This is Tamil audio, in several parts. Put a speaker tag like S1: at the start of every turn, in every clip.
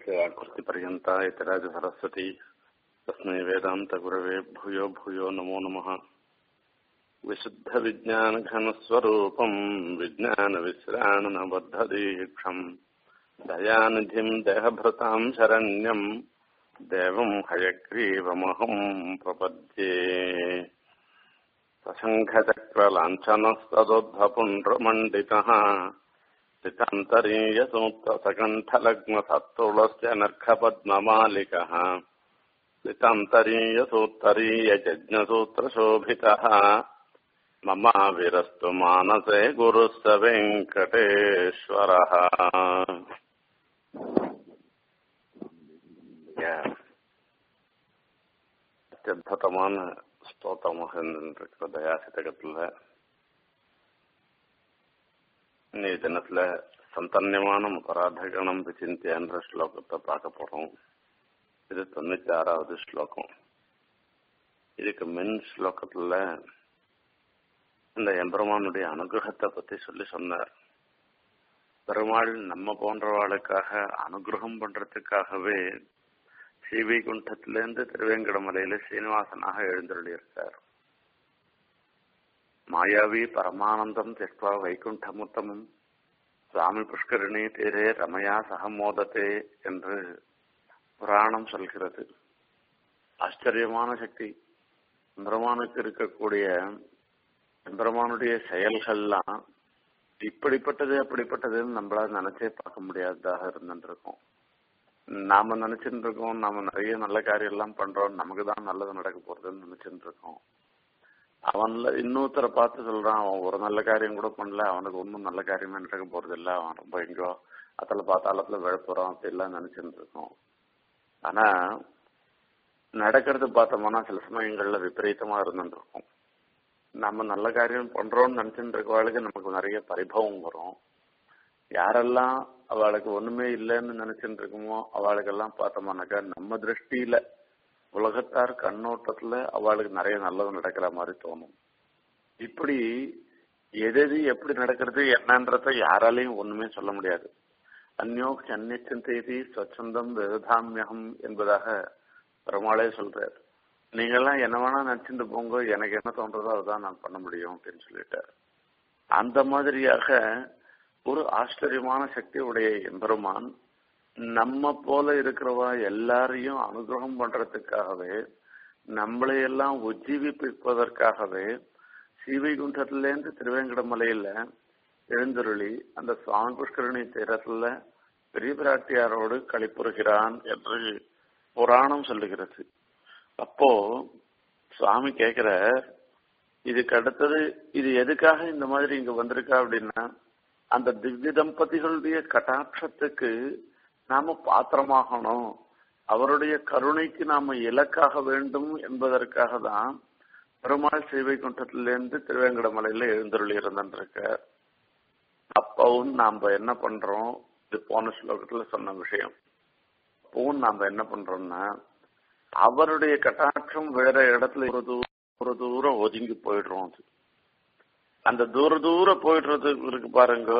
S1: यस्याकृतिपर्यन्ता यतिराजसरस्वती तस्मै वेदान्तगुरवे भूयो भूयो नमो नमः विशुद्धविज्ञानघनस्वरूपम् विज्ञानविश्राणनबद्धदीक्षम् दयानिधिम् देहभृताम् शरण्यम् देवम् हयग्रीवमहम् प्रपद्ये सशङ्खचक्रलाञ्छनस्तदोद्धपुण्ड्रमण्डितः सितान्तरीयसूक्तसकण्ठलग्नसत्तुलस्य नर्खपद्ममालिकः सितान्तरीयसूत्तरीयजज्ञसूत्रशोभितः ममाविरस्तु मानसे गुरुः स वेङ्कटेश्वरः அத்தியுதமான ஸ்தோத்திரமாக இருந்திருக்கிற தயாசிதகத்துல இன்னைய தினத்துல சந்தன்யமான அபராதகணம் விசிந்தியன்ற ஸ்லோகத்தை பார்க்க போறோம் இது தொண்ணூத்தி ஆறாவது ஸ்லோகம் இதுக்கு மின் ஸ்லோகத்துல இந்த எம்பெருமானுடைய அனுகிரகத்தை பத்தி சொல்லி சொன்னார் பெருமாள் நம்ம போன்றவாளுக்காக அனுகிரகம் பண்றதுக்காகவே ஸ்ரீவைகுண்டத்திலிருந்து திருவேங்கடமலையில சீனிவாசனாக எழுந்தருளி இருக்கார் மாயாவி பரமானந்தம் தெஸ்வா வைகுண்டமுத்தமும் சுவாமி புஷ்கரணி தீரே ரமயா சகமோதத்தே என்று புராணம் சொல்கிறது ஆச்சரியமான சக்தி பெருமானுக்கு இருக்கக்கூடிய பெருமானுடைய செயல்கள்லாம் இப்படிப்பட்டது அப்படிப்பட்டதுன்னு நம்மளால நினைச்சே பார்க்க முடியாததாக இருந்துருக்கோம் நாம நினைச்சுட்டு இருக்கோம் நாம நிறைய நல்ல காரியம் எல்லாம் பண்றோம் நமக்கு தான் நல்லது நடக்க போறதுன்னு நினைச்சுட்டு இருக்கோம் அவன்ல இன்னொருத்தரை பார்த்து சொல்றான் அவன் ஒரு நல்ல காரியம் கூட பண்ணல அவனுக்கு ஒன்றும் நல்ல காரியமே நடக்க போறது இல்லை அவன் ரொம்ப எங்கோ அத்தல பார்த்தாலத்துல விழப்புறான் அப்படிலாம் நினைச்சுட்டு இருக்கோம் ஆனா நடக்கிறது பார்த்தோம்னா சில சமயங்கள்ல விபரீதமா இருந்துட்டு இருக்கும் நம்ம நல்ல காரியம் பண்றோம்னு நினைச்சுட்டு இருக்கவாளுக்கு நமக்கு நிறைய பரிபவம் வரும் யாரெல்லாம் அவளுக்கு ஒண்ணுமே இல்லைன்னு நினைச்சுட்டு இருக்குமோ அவளுக்கெல்லாம் பார்த்தோம்னாக்கா நம்ம திருஷ்டியில உலகத்தார் கண்ணோட்டத்துல அவளுக்கு நிறைய நல்லது நடக்கிற மாதிரி தோணும் இப்படி எது எப்படி நடக்கிறது என்னன்றத யாராலையும் ஒண்ணுமே சொல்ல முடியாது அந்யோ சன்னிச்சந்தேதி ஸ்வச்சந்தம் விவதாமியகம் என்பதாக பெருமாளே சொல்றார் நீங்கெல்லாம் என்ன வேணா நினைச்சுட்டு போங்க எனக்கு என்ன தோன்றதோ அதுதான் நான் பண்ண முடியும் அப்படின்னு சொல்லிட்டார் அந்த மாதிரியாக ஒரு ஆச்சரியமான சக்தி உடைய எம்பெருமான் நம்ம போல இருக்கிறவா எல்லாரையும் அனுகிரகம் பண்றதுக்காகவே நம்மளையெல்லாம் உஜ்ஜீவிப்பிப்பதற்காகவே ஸ்ரீவைகுண்டத்திலேருந்து திருவேங்கடமலையில எழுந்தருளி அந்த சுவாமி புஷ்கரணி தீரத்துல பெரிய பிராட்டியாரோடு கழிப்புறுகிறான் என்று புராணம் சொல்லுகிறது அப்போ சுவாமி கேக்குற இதுக்கு அடுத்தது இது எதுக்காக இந்த மாதிரி இங்க வந்திருக்கா அப்படின்னா அந்த திவ்ய தம்பதிகளுடைய கட்டாட்சத்துக்கு நாம பாத்திரமாகணும் அவருடைய கருணைக்கு நாம இலக்காக வேண்டும் என்பதற்காக தான் பெருமாள் ஸ்ரீவைகுண்டத்திலிருந்து திருவேங்கடமலையில எழுந்தருளி இருந்திருக்க அப்பவும் நாம என்ன பண்றோம் இது போன ஸ்லோகத்துல சொன்ன விஷயம் அப்பவும் நாம என்ன பண்றோம்னா அவருடைய கட்டாட்சம் வேற இடத்துல ஒரு தூரம் ஒரு தூரம் ஒதுங்கி போயிடுறோம் அது அந்த தூர தூர போயிடுறது இருக்கு பாருங்க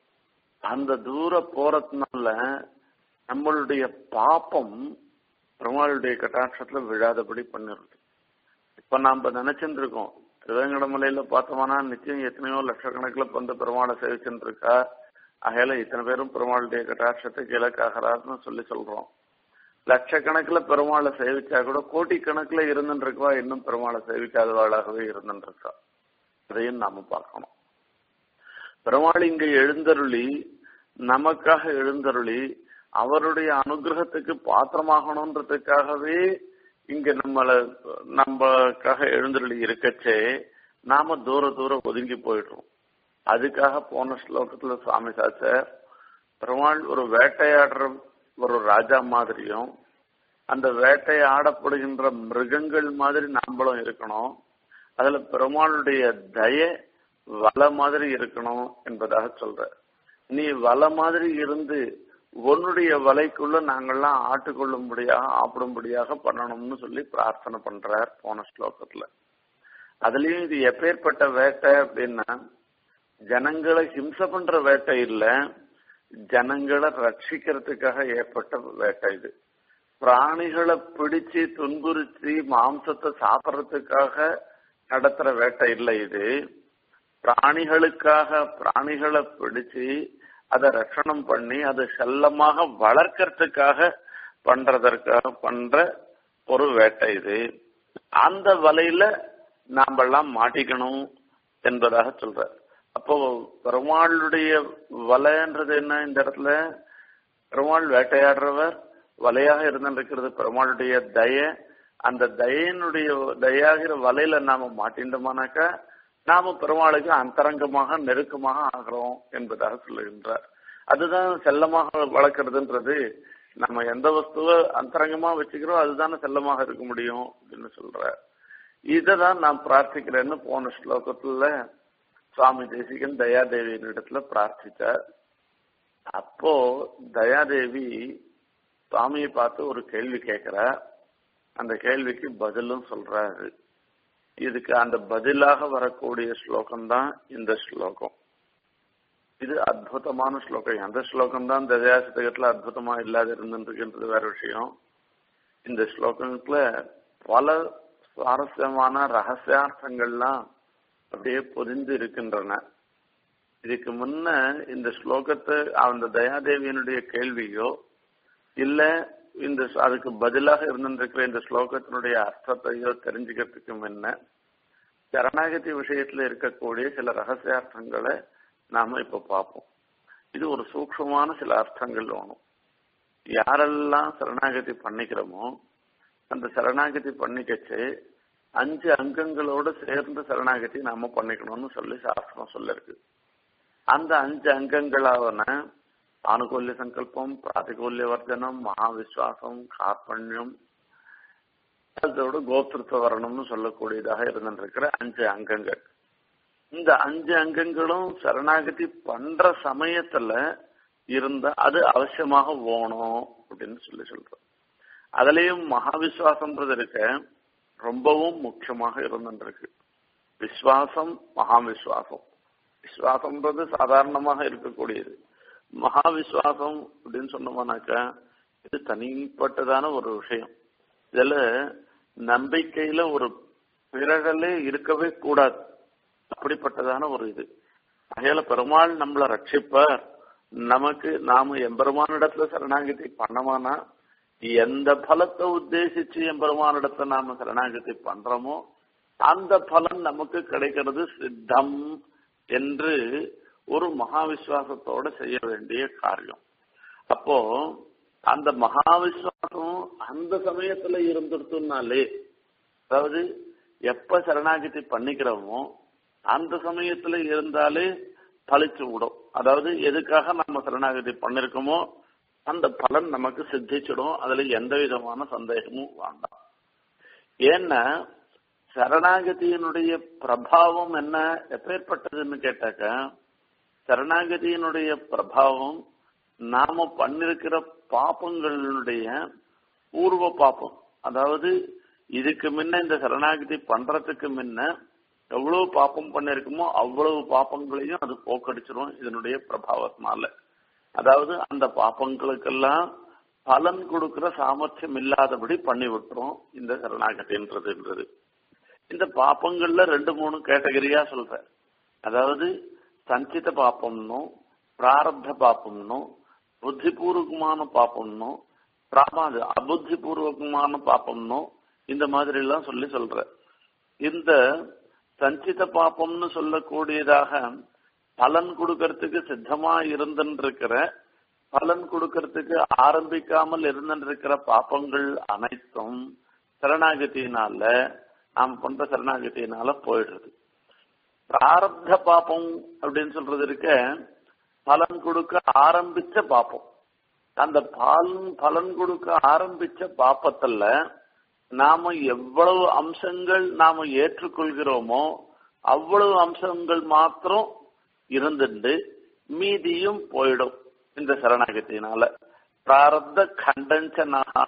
S1: அந்த தூர போறதுனால நம்மளுடைய பாப்பம் பெருமாளுடைய கட்டாட்சத்துல விழாதபடி பண்ணிருது இப்ப நாம நினைச்சுட்டு இருக்கோம் திருவேங்கடமலையில பார்த்தோம்னா நிச்சயம் எத்தனையோ லட்சக்கணக்கில் வந்து பெருமாளை சேவிச்சுட்டு இருக்கா அகையில இத்தனை பேரும் பெருமாளுடைய கட்டாட்சத்துக்கு இலக்காகிறாருன்னு சொல்லி சொல்றோம் லட்சக்கணக்கில் பெருமாளை சேவிச்சா கூட கோட்டிக்கணக்கில் இருந்துட்டு இருக்கவா இன்னும் பெருமாளை சேவிக்காதவாளாகவே இருந்துட்டு இருக்கா அதையும் நாம பார்க்கணும் பெருமாள் இங்க எழுந்தருளி நமக்காக எழுந்தருளி அவருடைய அனுகிரகத்துக்கு பாத்திரமாகணுன்றதுக்காகவே இங்க நம்மள நம்மக்காக எழுந்தருளி இருக்கச்சே நாம தூர தூரம் ஒதுங்கி போயிடுறோம் அதுக்காக போன ஸ்லோகத்துல சுவாமி சாச்சர் பெருமாள் ஒரு வேட்டையாடுற ஒரு ராஜா மாதிரியும் அந்த வேட்டையாடப்படுகின்ற மிருகங்கள் மாதிரி நாம்பளும் இருக்கணும் அதுல பெருமாளுடைய தய வலை மாதிரி இருக்கணும் என்பதாக சொல்ற நீ வலை மாதிரி இருந்து உன்னுடைய வலைக்குள்ள நாங்கள்லாம் ஆட்டுக்கொள்ளும்படியாக ஆப்பிடும்படியாக பண்ணணும்னு சொல்லி பிரார்த்தனை பண்றார் போன ஸ்லோகத்துல அதுலயும் இது எப்பேற்பட்ட வேட்டை அப்படின்னா ஜனங்களை ஹிம்சை பண்ற வேட்டை இல்ல ஜனங்களை ரட்சிக்கிறதுக்காக ஏற்பட்ட வேட்டை இது பிராணிகளை பிடிச்சு துன்புறுத்தி மாம்சத்தை சாப்பிட்றதுக்காக நடத்துற வேட்டை இல்லை இது பிராணிகளுக்காக பிராணிகளை பிடிச்சு அதை ரட்சணம் பண்ணி அதை செல்லமாக வளர்க்கறதுக்காக பண்றதற்காக பண்ற ஒரு வேட்டை இது அந்த வலையில நாமெல்லாம் மாட்டிக்கணும் என்பதாக சொல்ற அப்போ பெருமாளுடைய வலைன்றது என்ன இந்த இடத்துல பெருமாள் வேட்டையாடுறவர் வலையாக இருந்திருக்கிறது பெருமாளுடைய தய அந்த தயனுடைய தயாகிற வலையில நாம மாட்டின்றோமானாக்கா நாம பெருமாளுக்கு அந்தரங்கமாக நெருக்கமாக ஆகிறோம் என்பதாக சொல்லுகின்றார் அதுதான் செல்லமாக வளர்க்கறதுன்றது நம்ம எந்த வஸ்துவ அந்தரங்கமா வச்சுக்கிறோம் அதுதானே செல்லமாக இருக்க முடியும் அப்படின்னு சொல்ற இததான் நான் பிரார்த்திக்கிறேன்னு போன ஸ்லோகத்துல சுவாமி தேசிகன் தயாதேவியின் இடத்துல பிரார்த்திச்சார் அப்போ தயாதேவி சுவாமியை பார்த்து ஒரு கேள்வி கேட்கிறா அந்த கேள்விக்கு பதிலும் சொல்றாரு இதுக்கு அந்த பதிலாக வரக்கூடிய ஸ்லோகம் தான் இந்த ஸ்லோகம் இது அற்புதமான ஸ்லோகம் எந்த ஸ்லோகம் தான் தயாசதகத்துல அற்புதமா இல்லாத இருந்துருக்குன்றது வேற விஷயம் இந்த ஸ்லோகத்துல பல சுவாரஸ்யமான ரகசியார்த்தங்கள்லாம் அப்படியே பொதிந்து இருக்கின்றன இதுக்கு முன்ன இந்த ஸ்லோகத்தை அந்த தயாதேவியனுடைய கேள்வியோ இல்ல இந்த அதுக்கு பதிலாக இருந்திருக்கிற இந்த ஸ்லோகத்தினுடைய அர்த்தத்தையோ தெரிஞ்சுக்கிறதுக்கு முன்ன சரணாகதி விஷயத்துல இருக்கக்கூடிய சில ரகசியார்த்தங்களை நாம இப்ப பார்ப்போம் இது ஒரு சூக்ஷமான சில அர்த்தங்கள் வேணும் யாரெல்லாம் சரணாகதி பண்ணிக்கிறோமோ அந்த சரணாகதி பண்ணிக்கச்சு அஞ்சு அங்கங்களோடு சேர்ந்து சரணாகதி நாம பண்ணிக்கணும்னு சொல்லி சாஸ்திரம் சொல்லிருக்கு அந்த அஞ்சு அங்கங்களாவன ஆனுகூல்ய சங்கல்பம் பிராதிகூல்ய வர்ஜனம் மகாவிஸ்வாசம் கார்பண்யம் அதோட கோத்திருத்த வரணும்னு சொல்லக்கூடியதாக இருந்திருக்கிற அஞ்சு அங்கங்கள் இந்த அஞ்சு அங்கங்களும் சரணாகதி பண்ற சமயத்துல இருந்த அது அவசியமாக போகணும் அப்படின்னு சொல்லி சொல்றோம் அதுலயும் மகாவிஸ்வாசம்ன்றது இருக்க ரொம்பவும் முக்கியமாக இருந்துருக்கு விஸ்வாசம் மகாவிஸ்வாசம் விஸ்வாசம்ன்றது சாதாரணமாக இருக்கக்கூடியது மகா விஸ்வாசம் அப்படின்னு சொன்னோம்னாக்கா இது தனிப்பட்டதான ஒரு விஷயம் இதுல நம்பிக்கையில ஒரு பிறகலே இருக்கவே கூடாது அப்படிப்பட்டதான ஒரு இது அகையில பெருமாள் நம்மளை ரட்சிப்பார் நமக்கு நாம எம்பெருமானிடத்துல சரணாகதி பண்ணமானா எந்த பலத்தை உத்தேசிச்சு எம்பெருமானிடத்துல நாம சரணாகதி பண்றோமோ அந்த பலன் நமக்கு கிடைக்கிறது சித்தம் என்று ஒரு மகா விசுவாசத்தோட செய்ய வேண்டிய காரியம் அப்போ அந்த மகா விசுவாசம் அந்த சமயத்துல இருந்துருத்துனாலே அதாவது எப்ப சரணாகதி பண்ணிக்கிறோமோ அந்த சமயத்துல இருந்தாலே பழிச்சு விடும் அதாவது எதுக்காக நம்ம சரணாகதி பண்ணிருக்கோமோ அந்த பலன் நமக்கு சித்திச்சிடும் அதுல எந்த விதமான சந்தேகமும் வேண்டாம் ஏன்னா சரணாகதியினுடைய பிரபாவம் என்ன எப்பேற்பட்டதுன்னு கேட்டாக்க சரணாகதியினுடைய பிரபாவம் நாம பண்ணிருக்கிற பாப்பங்களுடைய பூர்வ பாப்பம் அதாவது இதுக்கு முன்ன இந்த சரணாகதி பண்றதுக்கு முன்ன எவ்வளவு பாப்பம் பண்ணிருக்குமோ அவ்வளவு பாப்பங்களையும் அது போக்கடிச்சிரும் இதனுடைய பிரபாவத்தினால அதாவது அந்த பாப்பங்களுக்கெல்லாம் பலன் கொடுக்கிற சாமர்த்தியம் இல்லாதபடி பண்ணி விட்டுரும் இந்த சரணாகதின்றதுன்றது இந்த பாப்பங்கள்ல ரெண்டு மூணு கேட்டகரியா சொல்றேன் அதாவது சஞ்சித பாப்பம்னும் பிராரப்த பாப்பம்னும் புத்திபூர்வகமான பாப்பம்னும் பிராமாது அபுத்தி பூர்வகமான பாப்பம்னும் இந்த மாதிரி எல்லாம் சொல்லி சொல்ற இந்த சஞ்சித பாப்பம்னு சொல்லக்கூடியதாக பலன் கொடுக்கறதுக்கு சித்தமா இருந்துருக்கிற பலன் கொடுக்கறதுக்கு ஆரம்பிக்காமல் இருந்துருக்கிற பாப்பங்கள் அனைத்தும் சரணாகதியினால நாம் பண்ற சரணாகதியினால போயிடுறது பிராரப்த பாப்பம் அப்படின்னு சொல்றது இருக்க பலன் கொடுக்க ஆரம்பிச்ச பாப்பம் அந்த பலன் பலன் கொடுக்க ஆரம்பிச்ச பாப்பத்துல நாம எவ்வளவு அம்சங்கள் நாம ஏற்றுக்கொள்கிறோமோ அவ்வளவு அம்சங்கள் மாத்திரம் இருந்துட்டு மீதியும் போயிடும் இந்த சரணாகத்தினால பிராரப்த கண்டஞ்சனஹா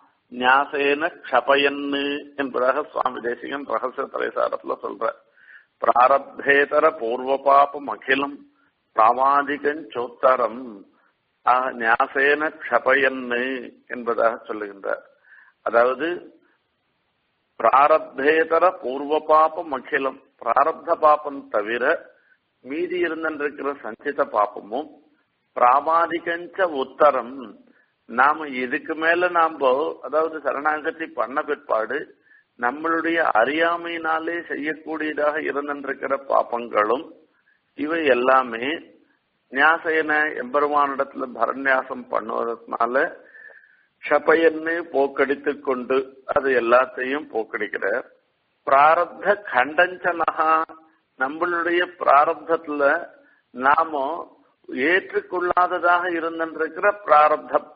S1: ஞாசேன க்ஷபயன்னு என்பதாக சுவாமி தேசிகன் ரகசிய தலைசாரத்துல சொல்ற பிராரப்தேதர பூர்வ பாபம் அகிலம் பிராமாதிகஞ்சோத்தரம் ஆக ஞாசேன க்ஷபயன்னு என்பதாக சொல்லுகின்றார் அதாவது பிராரத்தேதர பூர்வ பாபம் அகிலம் பிராரப்த பாபம் தவிர மீதி இருந்திருக்கிற சஞ்சித பாப்பமும் பிராமாதிகஞ்ச உத்தரம் நாம இதுக்கு மேல நாம அதாவது சரணாகதி பண்ண பிற்பாடு நம்மளுடைய அறியாமையினாலே செய்யக்கூடியதாக இருந்திருக்கிற பாப்பங்களும் இவை எல்லாமே ஞாசையன எம்பெருமானிடத்துல பரநியாசம் பண்ணுவதனால ஷபயன்னு போக்கடித்து கொண்டு அது எல்லாத்தையும் போக்கடிக்கிறார் பிராரப்த கண்டஞ்சனகா நம்மளுடைய பிராரப்தத்துல நாம ஏற்றுக்கொள்ளாததாக இருந்திருக்கிற பிராரப்தம்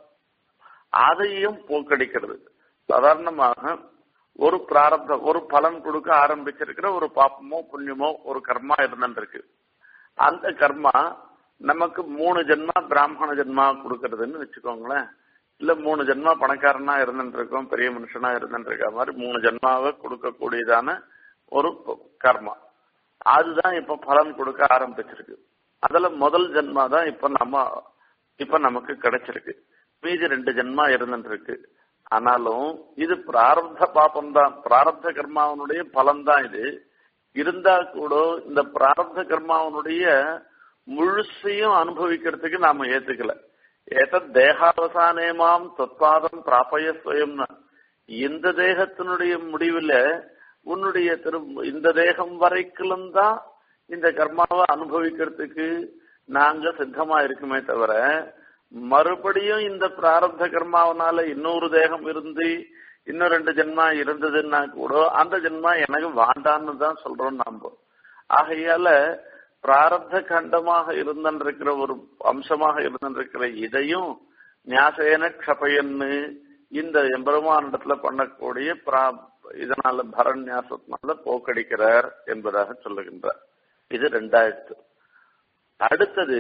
S1: அதையும் போக்கடிக்கிறது சாதாரணமாக ஒரு பிராரப்த ஒரு பலன் கொடுக்க ஆரம்பிச்சிருக்கிற ஒரு பாப்பமோ புண்ணியமோ ஒரு கர்மா இருந்துருக்கு அந்த கர்மா நமக்கு மூணு ஜென்மா பிராமண ஜென்மா கொடுக்கறதுன்னு வச்சுக்கோங்களேன் இல்ல மூணு ஜென்மா பணக்காரனா இருந்துருக்கோம் பெரிய மனுஷனா இருந்துருக்க மாதிரி மூணு ஜென்மாவை கொடுக்கக்கூடியதான ஒரு கர்மா அதுதான் இப்ப பலன் கொடுக்க ஆரம்பிச்சிருக்கு அதுல முதல் ஜென்மா தான் இப்ப நம்ம இப்ப நமக்கு கிடைச்சிருக்கு மீதி ரெண்டு ஜென்மா இருந்துருக்கு ஆனாலும் இது பிராரப்த பாப்பம் தான் பிராரப்த கர்மாவனுடைய பலன் தான் இது இருந்தா கூட இந்த பிராரப்த கர்மாவனுடைய முழுசையும் அனுபவிக்கிறதுக்கு நாம ஏத்துக்கல ஏத தேகாவசானேமாம் தொத்பாதம் பிராபய சுயம்னா இந்த தேகத்தினுடைய முடிவுல உன்னுடைய திரு இந்த தேகம் வரைக்கும் தான் இந்த கர்மாவை அனுபவிக்கிறதுக்கு நாங்க சித்தமா இருக்குமே தவிர மறுபடியும் இந்த பிராரப்த கர்மாவனால இன்னொரு தேகம் இருந்து இன்னும் ரெண்டு ஜென்மா இருந்ததுன்னா கூட அந்த ஜென்மா எனக்கு வாண்டான்னு தான் சொல்றோம் நாம ஆகையால பிராரப்த கண்டமாக இருந்திருக்கிற ஒரு அம்சமாக இருந்திருக்கிற இதையும் ஞாசேன க்ஷபயன்னு இந்த எம்பெருமானிடத்துல பண்ணக்கூடிய பிரா இதனால பரநியாசத்தினால போக்கடிக்கிறார் என்பதாக சொல்லுகின்றார் இது ரெண்டாயிரத்து அடுத்தது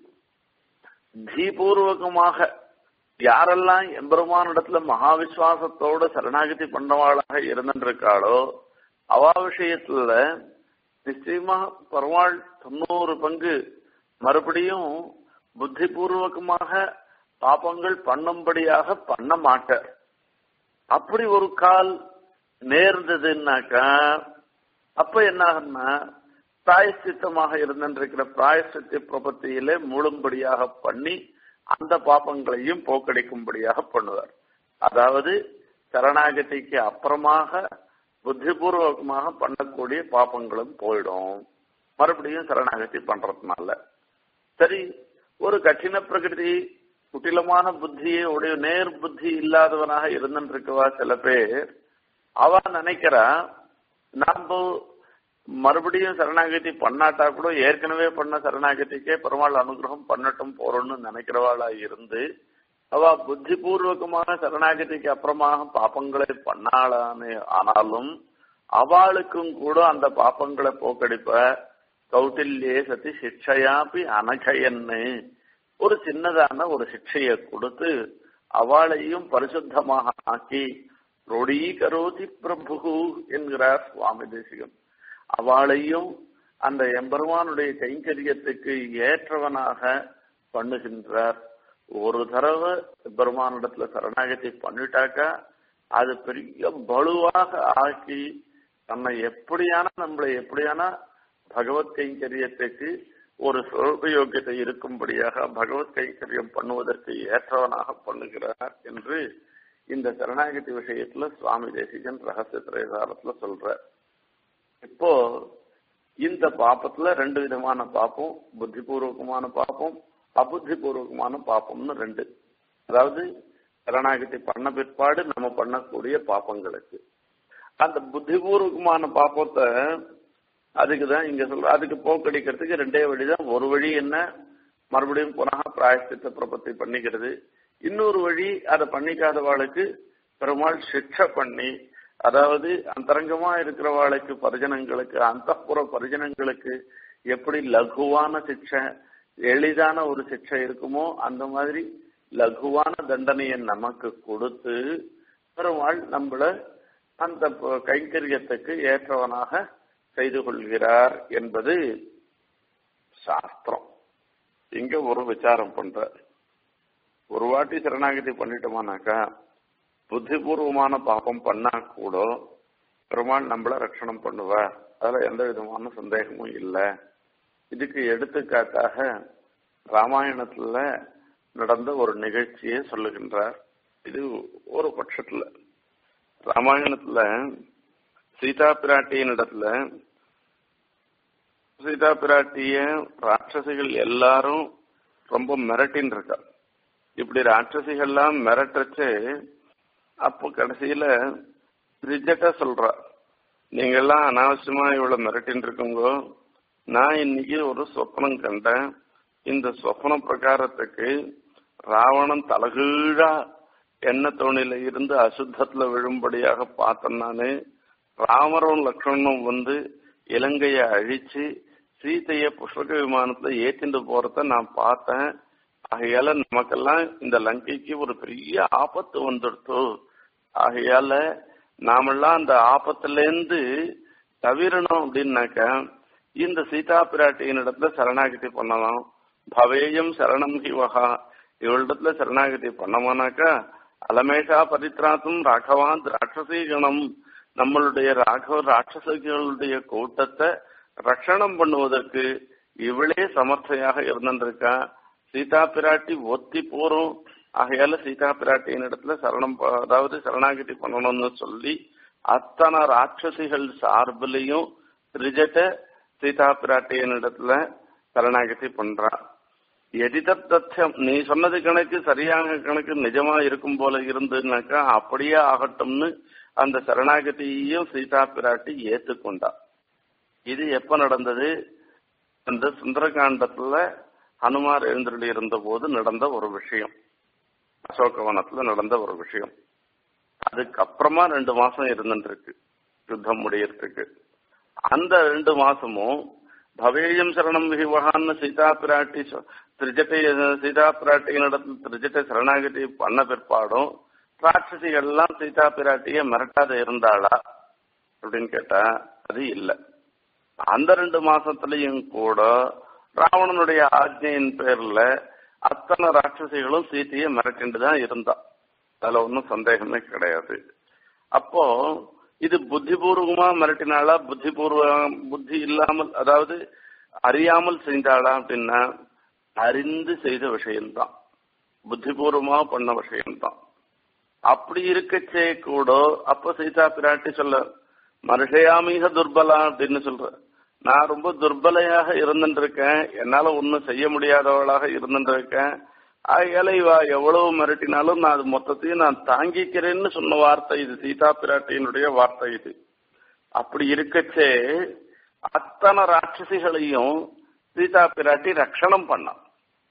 S1: தீபூர்வகமாக யாரெல்லாம் எம்பெருமானிடத்துல மகாவிஸ்வாசத்தோட சரணாகதி பண்ணவாளாக இருந்திருக்காளோ அவா விஷயத்துல நிச்சயமா பெருமாள் தொண்ணூறு பங்கு மறுபடியும் புத்திபூர்வகமாக பாப்பங்கள் பண்ணும்படியாக பண்ண மாட்டார் அப்படி ஒரு கால் நேர்ந்ததுன்னாக்கா அப்ப என்ன ஆகும்னா பிராயசித்தமாக இருந்திருக்கிற பிராயசித்த பிரபத்தியிலே மூழும்படியாக பண்ணி அந்த பாப்பங்களையும் போக்கடிக்கும்படியாக பண்ணுவார் அதாவது சரணாகதிக்கு அப்புறமாக புத்திபூர்வகமாக பண்ணக்கூடிய பாப்பங்களும் போயிடும் மறுபடியும் சரணாகதி பண்றதுனால சரி ஒரு கঠিன பிரகிருதி குட்டிலமான புத்தியை உடைய நேர் புத்தி இல்லாதவனாக இருந்துருக்கவா சில பேர் அவ நினைக்கிறா நாம மறுபடியும் சரணாகதி பண்ணாட்டா கூட ஏற்கனவே பண்ண சரணாகதிக்கே பெருமாள் அனுகிரகம் பண்ணட்டும் போறோம்னு நினைக்கிறவாளா இருந்து அவ புத்திபூர்வகமான சரணாகதிக்கு அப்புறமாக பாப்பங்களை பண்ணாளானே ஆனாலும் அவளுக்கும் கூட அந்த பாப்பங்களை போக்கடிப்ப கௌட்டில்யே சதி சிக்ஷையாப்பி அனகயன்னு ஒரு சின்னதான ஒரு சிக்ஷையை கொடுத்து அவளையும் பரிசுத்தமாக ஆக்கி ரொடீகரோதி பிரபு என்கிறார் சுவாமி தேசிகம் அவளையும் அந்த எம்பெருமானுடைய கைங்கரியத்துக்கு ஏற்றவனாக பண்ணுகின்றார் ஒரு தடவை பெருமானிடத்துல சரணாகதி பண்ணிட்டாக்கா அது பெரிய பலுவாக ஆக்கி தன்னை எப்படியான நம்மளை எப்படியான பகவத் கைங்கரியத்துக்கு ஒரு சுயோக்கியத்தை இருக்கும்படியாக பகவத் கைங்கரியம் பண்ணுவதற்கு ஏற்றவனாக பண்ணுகிறார் என்று இந்த சரணாகதி விஷயத்துல சுவாமி தேசிகன் ரகசிய திரைதாரத்துல சொல்ற இப்போ இந்த பாப்பத்துல ரெண்டு விதமான பாப்பம் புத்திபூர்வகமான பாப்பம் அபுத்திபூர்வகமான பாப்பம்னு ரெண்டு அதாவது சரணாகதி பண்ண பிற்பாடு நம்ம பண்ணக்கூடிய பாப்பங்களுக்கு அந்த புத்திபூர்வகமான பாப்பத்தை அதுக்கு தான் இங்க சொல்ற அதுக்கு போக்கடிக்கிறதுக்கு ரெண்டே வழிதான் ஒரு வழி என்ன மறுபடியும் புனக பிராயஷ்டித்த பிரபத்தை பண்ணிக்கிறது இன்னொரு வழி அதை பண்ணிக்காதவாளுக்கு பெருமாள் சிக்ஷை பண்ணி அதாவது அந்தரங்கமா இருக்கிறவாளுக்கு பரிஜனங்களுக்கு அந்தப்புற பரிஜனங்களுக்கு எப்படி லகுவான சிக்ஷை எளிதான ஒரு சிக்ஷை இருக்குமோ அந்த மாதிரி லகுவான தண்டனையை நமக்கு கொடுத்து பெருமாள் நம்மள அந்த கைங்கரியத்துக்கு ஏற்றவனாக செய்து கொள்கிறார் என்பது சாஸ்திரம் இங்க ஒரு விசாரம் பண்ற ஒரு வாட்டி சரணாகதி பண்ணிட்டோமானாக்கா புத்திபூர்வமான பாப்பம் பண்ணா கூட பெருமாள் நம்மள ரட்சணம் பண்ணுவார் அதுல எந்த விதமான சந்தேகமும் இல்லை இதுக்கு எடுத்துக்காட்டாக ராமாயணத்துல நடந்த ஒரு நிகழ்ச்சியை சொல்லுகின்றார் இது ஒரு பட்சத்துல ராமாயணத்துல சீதா பிராட்டியின் இடத்துல சீதா பிராட்டிய ராட்சசிகள் எல்லாரும் ரொம்ப மிரட்டின்னு இருக்கா இப்படி ராட்சசிகள்லாம் மிரட்டச்சு அப்போ கடைசியில ரிஜெக்டா சொல்றா நீங்க எல்லாம் அனாவசியமா இவ்வளவு மிரட்டின்னு இருக்குங்கோ நான் இன்னைக்கு ஒரு சொப்னம் கண்டேன் இந்த சொப்ன பிரகாரத்துக்கு ராவணன் தலகீழா எண்ணெய் தோணில இருந்து அசுத்தத்துல விழும்படியாக பார்த்தேன் நானு ராமரும் லக்ஷ்மணனும் வந்து இலங்கையை அழிச்சு சீதைய புஷ்பக விமானத்துல ஏத்திட்டு போறத நான் பார்த்தேன் ஆகையால நமக்கெல்லாம் இந்த லங்கைக்கு ஒரு பெரிய ஆபத்து வந்துடுத்து ஆகையால நாமெல்லாம் அந்த ஆபத்துல இருந்து தவிரணும் அப்படின்னாக்க இந்த சீதா பிராட்டியின் இடத்துல சரணாகதி பண்ணலாம் பவேயம் சரணம் ஹிவகா இவளிடத்துல சரணாகதி பண்ணமானாக்கா அலமேஷா பரித்ராத்தும் ராகவான் ராட்சசீகணம் நம்மளுடைய ராகவ ராட்சசர்களுடைய கூட்டத்தை ரட்சணம் பண்ணுவதற்கு இவளே சமர்த்தையாக இருந்திருக்கா சீதா பிராட்டி ஒத்தி போறோம் ஆகையால சீதா பிராட்டியின் இடத்துல சரணம் அதாவது சரணாகதி பண்ணணும்னு சொல்லி அத்தனை ராட்சசிகள் சார்பிலையும் ரிஜட்ட சீதா பிராட்டியின் இடத்துல சரணாகதி பண்றா எதிதத் தத்தியம் நீ சொன்னது கணக்கு சரியான கணக்கு நிஜமா இருக்கும் போல இருந்துனாக்கா அப்படியே ஆகட்டும்னு அந்த சரணாகதியையும் சீதா பிராட்டி ஏத்துக்கொண்டா இது எப்ப நடந்தது அந்த சுந்தரகாண்டத்துல ஹனுமார் எழுந்தருளி இருந்த போது நடந்த ஒரு விஷயம் அசோகவனத்துல நடந்த ஒரு விஷயம் அதுக்கப்புறமா ரெண்டு மாசம் இருந்துருக்கு யுத்தம் முடியறதுக்கு அந்த ரெண்டு மாசமும் பவேயம் சரணம் விவகான்னு சீதா பிராட்டி திருஜட்டை சீதா பிராட்டியினிடத்தில் திருஜட்டை சரணாகதி பண்ண பிற்பாடும் ராட்சசிகள்லாம் சீதா பிராட்டிய மிரட்டாத இருந்தாளா அப்படின்னு கேட்டா அது இல்லை அந்த ரெண்டு மாசத்துலயும் கூட ராவணனுடைய ஆஜ்ஞையின் பேர்ல அத்தனை ராட்சசிகளும் சீத்தைய மிரட்டிட்டு தான் இருந்தா அதுல ஒன்றும் சந்தேகமே கிடையாது அப்போ இது புத்திபூர்வமா மிரட்டினாளா புத்திபூர்வம் புத்தி இல்லாமல் அதாவது அறியாமல் செய்தாளா அப்படின்னா அறிந்து செய்த விஷயம்தான் புத்திபூர்வமா பண்ண விஷயம்தான் அப்படி இருக்கச்சே கூட அப்ப சீதா பிராட்டி சொல்ல மனுஷயாமீக துர்பலா அப்படின்னு சொல்ற நான் ரொம்ப துர்பலையாக இருந்துருக்கேன் என்னால ஒன்னும் செய்ய முடியாதவளாக இருந்துருக்கேன் ஆகையால இவ எவ்வளவு மிரட்டினாலும் நான் அது மொத்தத்தையும் நான் தாங்கிக்கிறேன்னு சொன்ன வார்த்தை இது சீதா பிராட்டியினுடைய வார்த்தை இது அப்படி இருக்கச்சே அத்தனை ராட்சசிகளையும் சீதா பிராட்டி ரட்சணம் பண்ணான்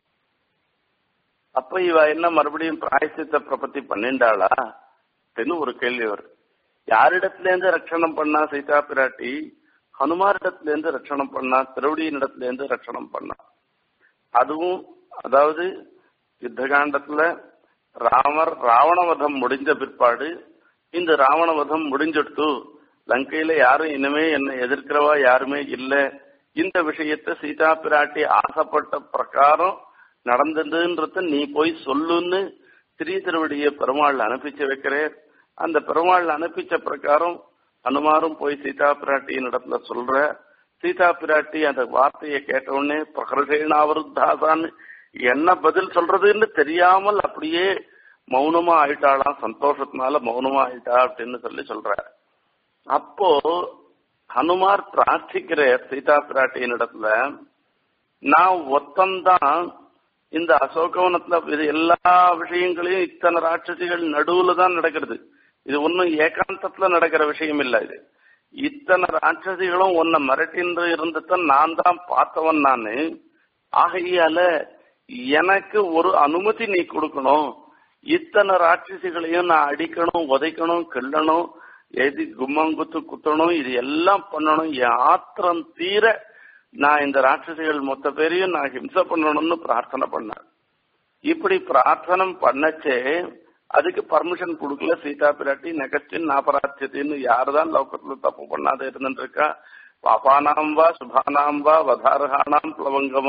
S1: அப்ப இவ என்ன மறுபடியும் பிராயசித்த பிரபத்தி பண்ணிண்டாளா அப்படின்னு ஒரு கேள்வி வருது யாரிடத்துல இருந்து ரட்சணம் பண்ணா சீதா பிராட்டி ஹனுமாரிடத்துல இருந்து ரட்சணம் பண்ணா திருவடியின் இடத்துல இருந்து ரட்சணம் பண்ணா அதுவும் அதாவது யுத்தகாண்டத்துல ராமர் ராவணவதம் முடிஞ்ச பிற்பாடு இந்த ராவணவதம் முடிஞ்சிடுத்து லங்கையில யாரும் இனிமே என்ன எதிர்க்கிறவா யாருமே இல்ல இந்த விஷயத்த சீதா பிராட்டி ஆசைப்பட்ட பிரகாரம் நடந்ததுன்றத நீ போய் சொல்லுன்னு திரி திருவடிய பெருமாள் அனுப்பிச்சு வைக்கிறேன் அந்த பெருமாள் அனுப்பிச்ச பிரகாரம் அனுமாரும் போய் சீதா பிராட்டியின் இடத்துல சொல்ற சீதா பிராட்டி அந்த வார்த்தையை கேட்ட உடனே பிரகர்ஷேனாவருத்தாசான்னு என்ன பதில் சொல்றதுன்னு தெரியாமல் அப்படியே மௌனமா ஆயிட்டாளாம் சந்தோஷத்தினால மௌனமா ஆயிட்டா அப்படின்னு சொல்லி சொல்ற அப்போ ஹனுமார் பிரார்த்திக்கிற சீதா பிராட்டியின் இடத்துல நான் ஒத்தந்தான் இந்த அசோகவனத்துல இது எல்லா விஷயங்களையும் இத்தனை ராட்சசிகள் நடுவுல தான் நடக்கிறது இது ஒன்னும் ஏகாந்தத்துல நடக்கிற விஷயம் இல்ல இது இத்தனை ராட்சசிகளும் உன்னை மிரட்டின்று இருந்துதான் நான் தான் பார்த்தவன் நானு ஆகையால எனக்கு ஒரு அனுமதி நீ கொடுக்கணும் இத்தனை ராட்சசிகளையும் நான் அடிக்கணும் உதைக்கணும் கிள்ளணும் எது கும்மங்குத்து குத்தணும் இது எல்லாம் பண்ணணும் என் ஆத்திரம் தீர நான் இந்த ராட்சசிகள் மொத்த பேரையும் நான் ஹிம்சை பண்ணணும்னு பிரார்த்தனை பண்ணேன் இப்படி பிரார்த்தனை பண்ணச்சே அதுக்கு பர்மிஷன் கொடுக்கல சீதா பிராட்டி நெகஸ்டின் நாபராட்சியத்தின்னு யாருதான் லோகத்துல தப்பு பண்ணாத இருந்துருக்கா பாபானாம் வா சுபானாம் வா வதாரகானாம் பிளவங்கமா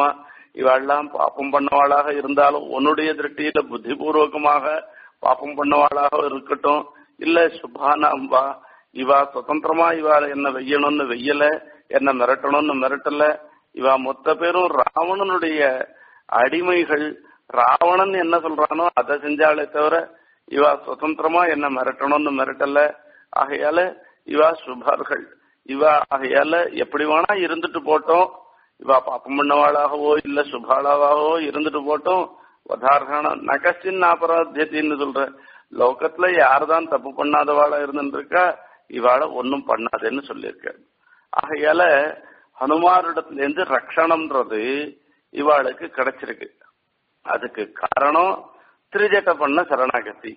S1: இவாள்லாம் பாப்பம் பண்ணவாளாக இருந்தாலும் உன்னுடைய திருஷ்டியில புத்திபூர்வகமாக பாப்பம் பண்ணவாளாக இருக்கட்டும் இல்ல சுபானாம்பா இவா சுதந்திரமா இவா என்ன வெய்யணும்னு வெய்யல என்ன மிரட்டணும்னு மிரட்டல இவா மொத்த பேரும் ராவணனுடைய அடிமைகள் ராவணன் என்ன சொல்றானோ அதை செஞ்சாலே தவிர இவா சுதந்திரமா என்ன மிரட்டணும்னு மிரட்டல ஆகையால இவா சுபர்கள் இவா ஆகையால எப்படி வேணா இருந்துட்டு போட்டோம் இவா பாப்பம் பண்ணவாளாகவோ இல்ல சுபாளாவாகவோ இருந்துட்டு போட்டோம் வதாரண நகஸ்டின் அபராத்தியத்தின்னு சொல்ற லோகத்துல யார்தான் தப்பு பண்ணாதவாளா இருந்துருக்கா இவாள ஒன்னும் பண்ணாதேன்னு சொல்லியிருக்க ஆகையால ஹனுமாரிடத்துல இருந்து ரக்ஷணம்ன்றது இவாளுக்கு கிடைச்சிருக்கு அதுக்கு காரணம் திரிஜட்ட பண்ண சரணாகதி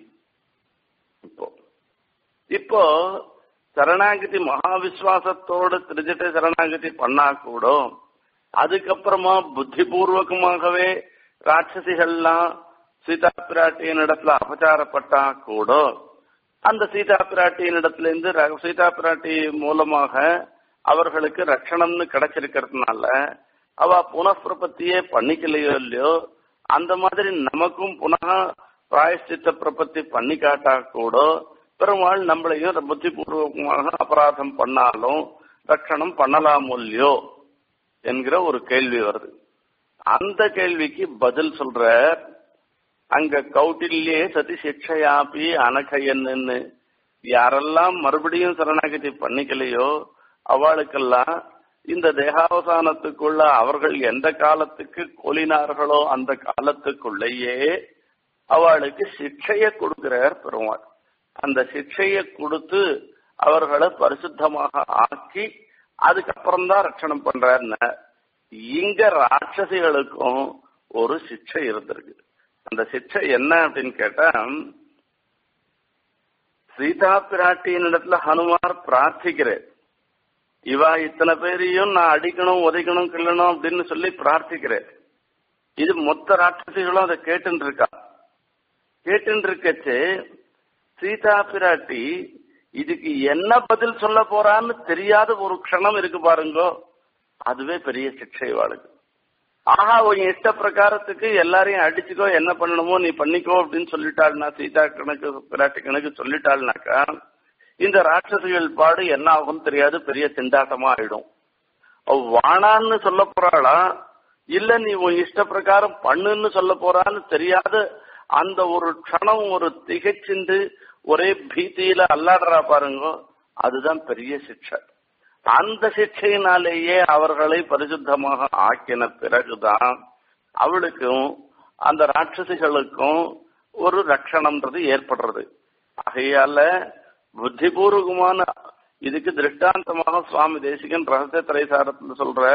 S1: இப்போ இப்போ சரணாகதி மகாவிஸ்வாசத்தோட திருஜட்ட சரணாகதி பண்ணா கூட அதுக்கப்புறமா புத்திபூர்வகமாகவே ராட்சசிகள்லாம் சீதா பிராட்டியின் இடத்துல அபச்சாரப்பட்டா கூட அந்த சீதா பிராட்டியின் இடத்துல இருந்து சீதா பிராட்டி மூலமாக அவர்களுக்கு ரட்சணம்னு கிடைச்சிருக்கிறதுனால அவ புனப்பிரபத்தியே பண்ணிக்கலையோ இல்லையோ அந்த மாதிரி நமக்கும் புனக பிராயஷ்டித்த பிரபத்தி பண்ணி காட்டா கூட பெருமாள் நம்மளையும் புத்திபூர்வகமாக அபராதம் பண்ணாலும் ரட்சணம் பண்ணலாமோ இல்லையோ என்கிற ஒரு கேள்வி வருது அந்த கேள்விக்கு பதில் சொல்ற அங்க கௌட்டில்யே சதி சிக்ஷையாப்பி அனகையன்னு யாரெல்லாம் மறுபடியும் சரணாகதி பண்ணிக்கலையோ அவளுக்கெல்லாம் இந்த தேகாவசானத்துக்குள்ள அவர்கள் எந்த காலத்துக்கு கொலினார்களோ அந்த காலத்துக்குள்ளேயே அவளுக்கு சிக்ஷைய கொடுக்கிறார் பெருமாள் அந்த சிக்ஷைய கொடுத்து அவர்களை பரிசுத்தமாக ஆக்கி அதுக்கப்புறம் தான் ரட்சணம் பண்றாருன்னு இங்க ராட்சசிகளுக்கும் ஒரு சிக்ஷை இருந்திருக்கு அந்த சிக்ஷை என்ன அப்படின்னு கேட்டா சீதா பிராட்டியின் இடத்துல ஹனுமார் பிரார்த்திக்கிறார் இவா இத்தனை பேரையும் நான் அடிக்கணும் உதைக்கணும் கிள்ளணும் அப்படின்னு சொல்லி பிரார்த்திக்கிறேன் இது மொத்த ராட்சசிகளும் அதை கேட்டு இருக்கா கேட்டு இருக்கச்சு சீதா பிராட்டி இதுக்கு என்ன பதில் சொல்ல போறான்னு தெரியாத ஒரு க்ஷணம் இருக்கு பாருங்கோ அதுவே பெரிய சிக்ஷை வாழுது ஆஹா உன் இஷ்ட பிரகாரத்துக்கு எல்லாரையும் அடிச்சுக்கோ என்ன பண்ணணுமோ நீ பண்ணிக்கோ அப்படின்னு சொல்லிட்டாள்னா சீதா கணக்கு பிராட்டி கணக்கு சொல்லிட்டாள்னாக்கா இந்த ராட்சசிகள் பாடு என்ன ஆகும் தெரியாது பெரிய திண்டாட்டமா ஆயிடும் அவ வானான்னு சொல்ல போறாளா இல்ல நீ உன் இஷ்ட பிரகாரம் பண்ணுன்னு சொல்ல போறான்னு தெரியாத அந்த ஒரு க்ஷணம் ஒரு திகைச்சிண்டு ஒரே பீதியில அல்லாடுறா பாருங்க அதுதான் பெரிய சிக்ஷை அந்த சிக்ஷையினாலேயே அவர்களை பரிசுத்தமாக ஆக்கின பிறகுதான் அவளுக்கும் அந்த ராட்சசிகளுக்கும் ஒரு ரட்சணம்ன்றது ஏற்படுறது ஆகையால புத்திபூர்வகமான இதுக்கு திருஷ்டாந்தமாக சுவாமி தேசிகன் ரகசிய திரைசாரத்தில் சொல்ற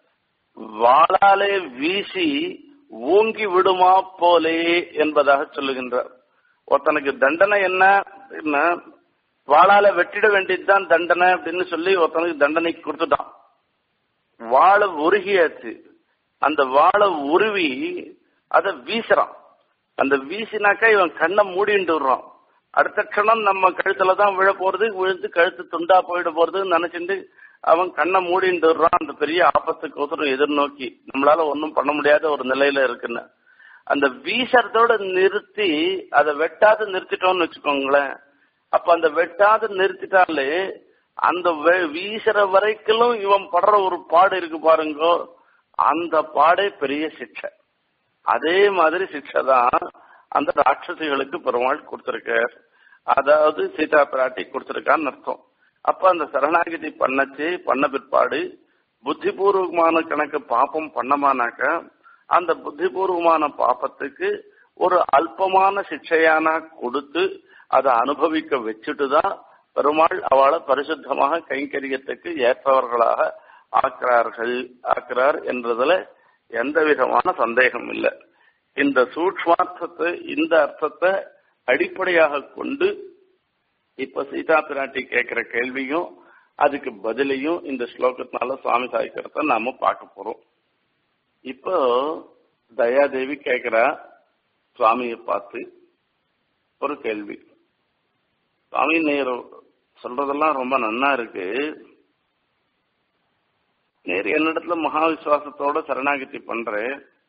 S1: வாளாலே வீசி ஊங்கி விடுமா போலே என்பதாக சொல்லுகின்றார் ஒருத்தனுக்கு தண்டனை என்ன வாளால வெட்டிட வேண்டியதுதான் தண்டனை அப்படின்னு சொல்லி ஒருத்தனுக்கு தண்டனை கொடுத்துட்டான் வாழை உருகியாச்சு அந்த வாழை உருவி அதை வீசுறான் அந்த வீசினாக்கா இவன் கண்ணை மூடிட்டு விடுறான் அடுத்த க்ஷணம் நம்ம கழுத்துல தான் விழ போறது விழுந்து கழுத்து துண்டா போயிட போறதுன்னு நினைச்சிட்டு அவன் கண்ணை மூடிட்டு விடுறான் அந்த பெரிய ஆபத்துக்கோசரம் எதிர்நோக்கி நம்மளால ஒன்றும் பண்ண முடியாத ஒரு நிலையில இருக்குன்னு அந்த வீசறதோட நிறுத்தி அதை வெட்டாத நிறுத்திட்டோம்னு வச்சுக்கோங்களேன் அப்ப அந்த வெட்டாத நிறுத்திட்டாலே அந்த வீசுற வரைக்கும் இவன் படுற ஒரு பாடு இருக்கு பாருங்க அந்த பாடே பெரிய சிக்ஷை அதே மாதிரி சிக்ஷை தான் அந்த ராட்சசிகளுக்கு பெருமாள் கொடுத்திருக்கார் அதாவது சீதா பிராட்டி கொடுத்திருக்கான்னு அர்த்தம் அப்ப அந்த சரணாகிதி பண்ணச்சு பண்ண பிற்பாடு புத்திபூர்வமான கணக்கு பாப்பம் பண்ணமானாக்க அந்த புத்திபூர்வமான பாப்பத்துக்கு ஒரு அல்பமான சிக்ஷையான கொடுத்து அதை அனுபவிக்க வச்சுட்டு தான் பெருமாள் அவளை பரிசுத்தமாக கைங்கரியத்துக்கு ஏற்றவர்களாக ஆக்கிறார்கள் ஆக்கிறார் என்றதுல எந்த விதமான சந்தேகம் இல்லை இந்த சூக்மார்த்தத்தை இந்த அர்த்தத்தை அடிப்படையாக கொண்டு இப்ப சீதா பிராட்டி கேட்கிற கேள்வியும் அதுக்கு பதிலையும் இந்த ஸ்லோகத்தினால சுவாமி சாய்க்கிறத நாம பார்க்க போறோம் இப்போ தயாதேவி கேட்கிறா சுவாமியை பார்த்து ஒரு கேள்வி சுவாமி நேர் சொல்றதெல்லாம் ரொம்ப நன்னா இருக்கு நேர் என்னிடத்துல மகா விசுவாசத்தோட சரணாகதி பண்றேன்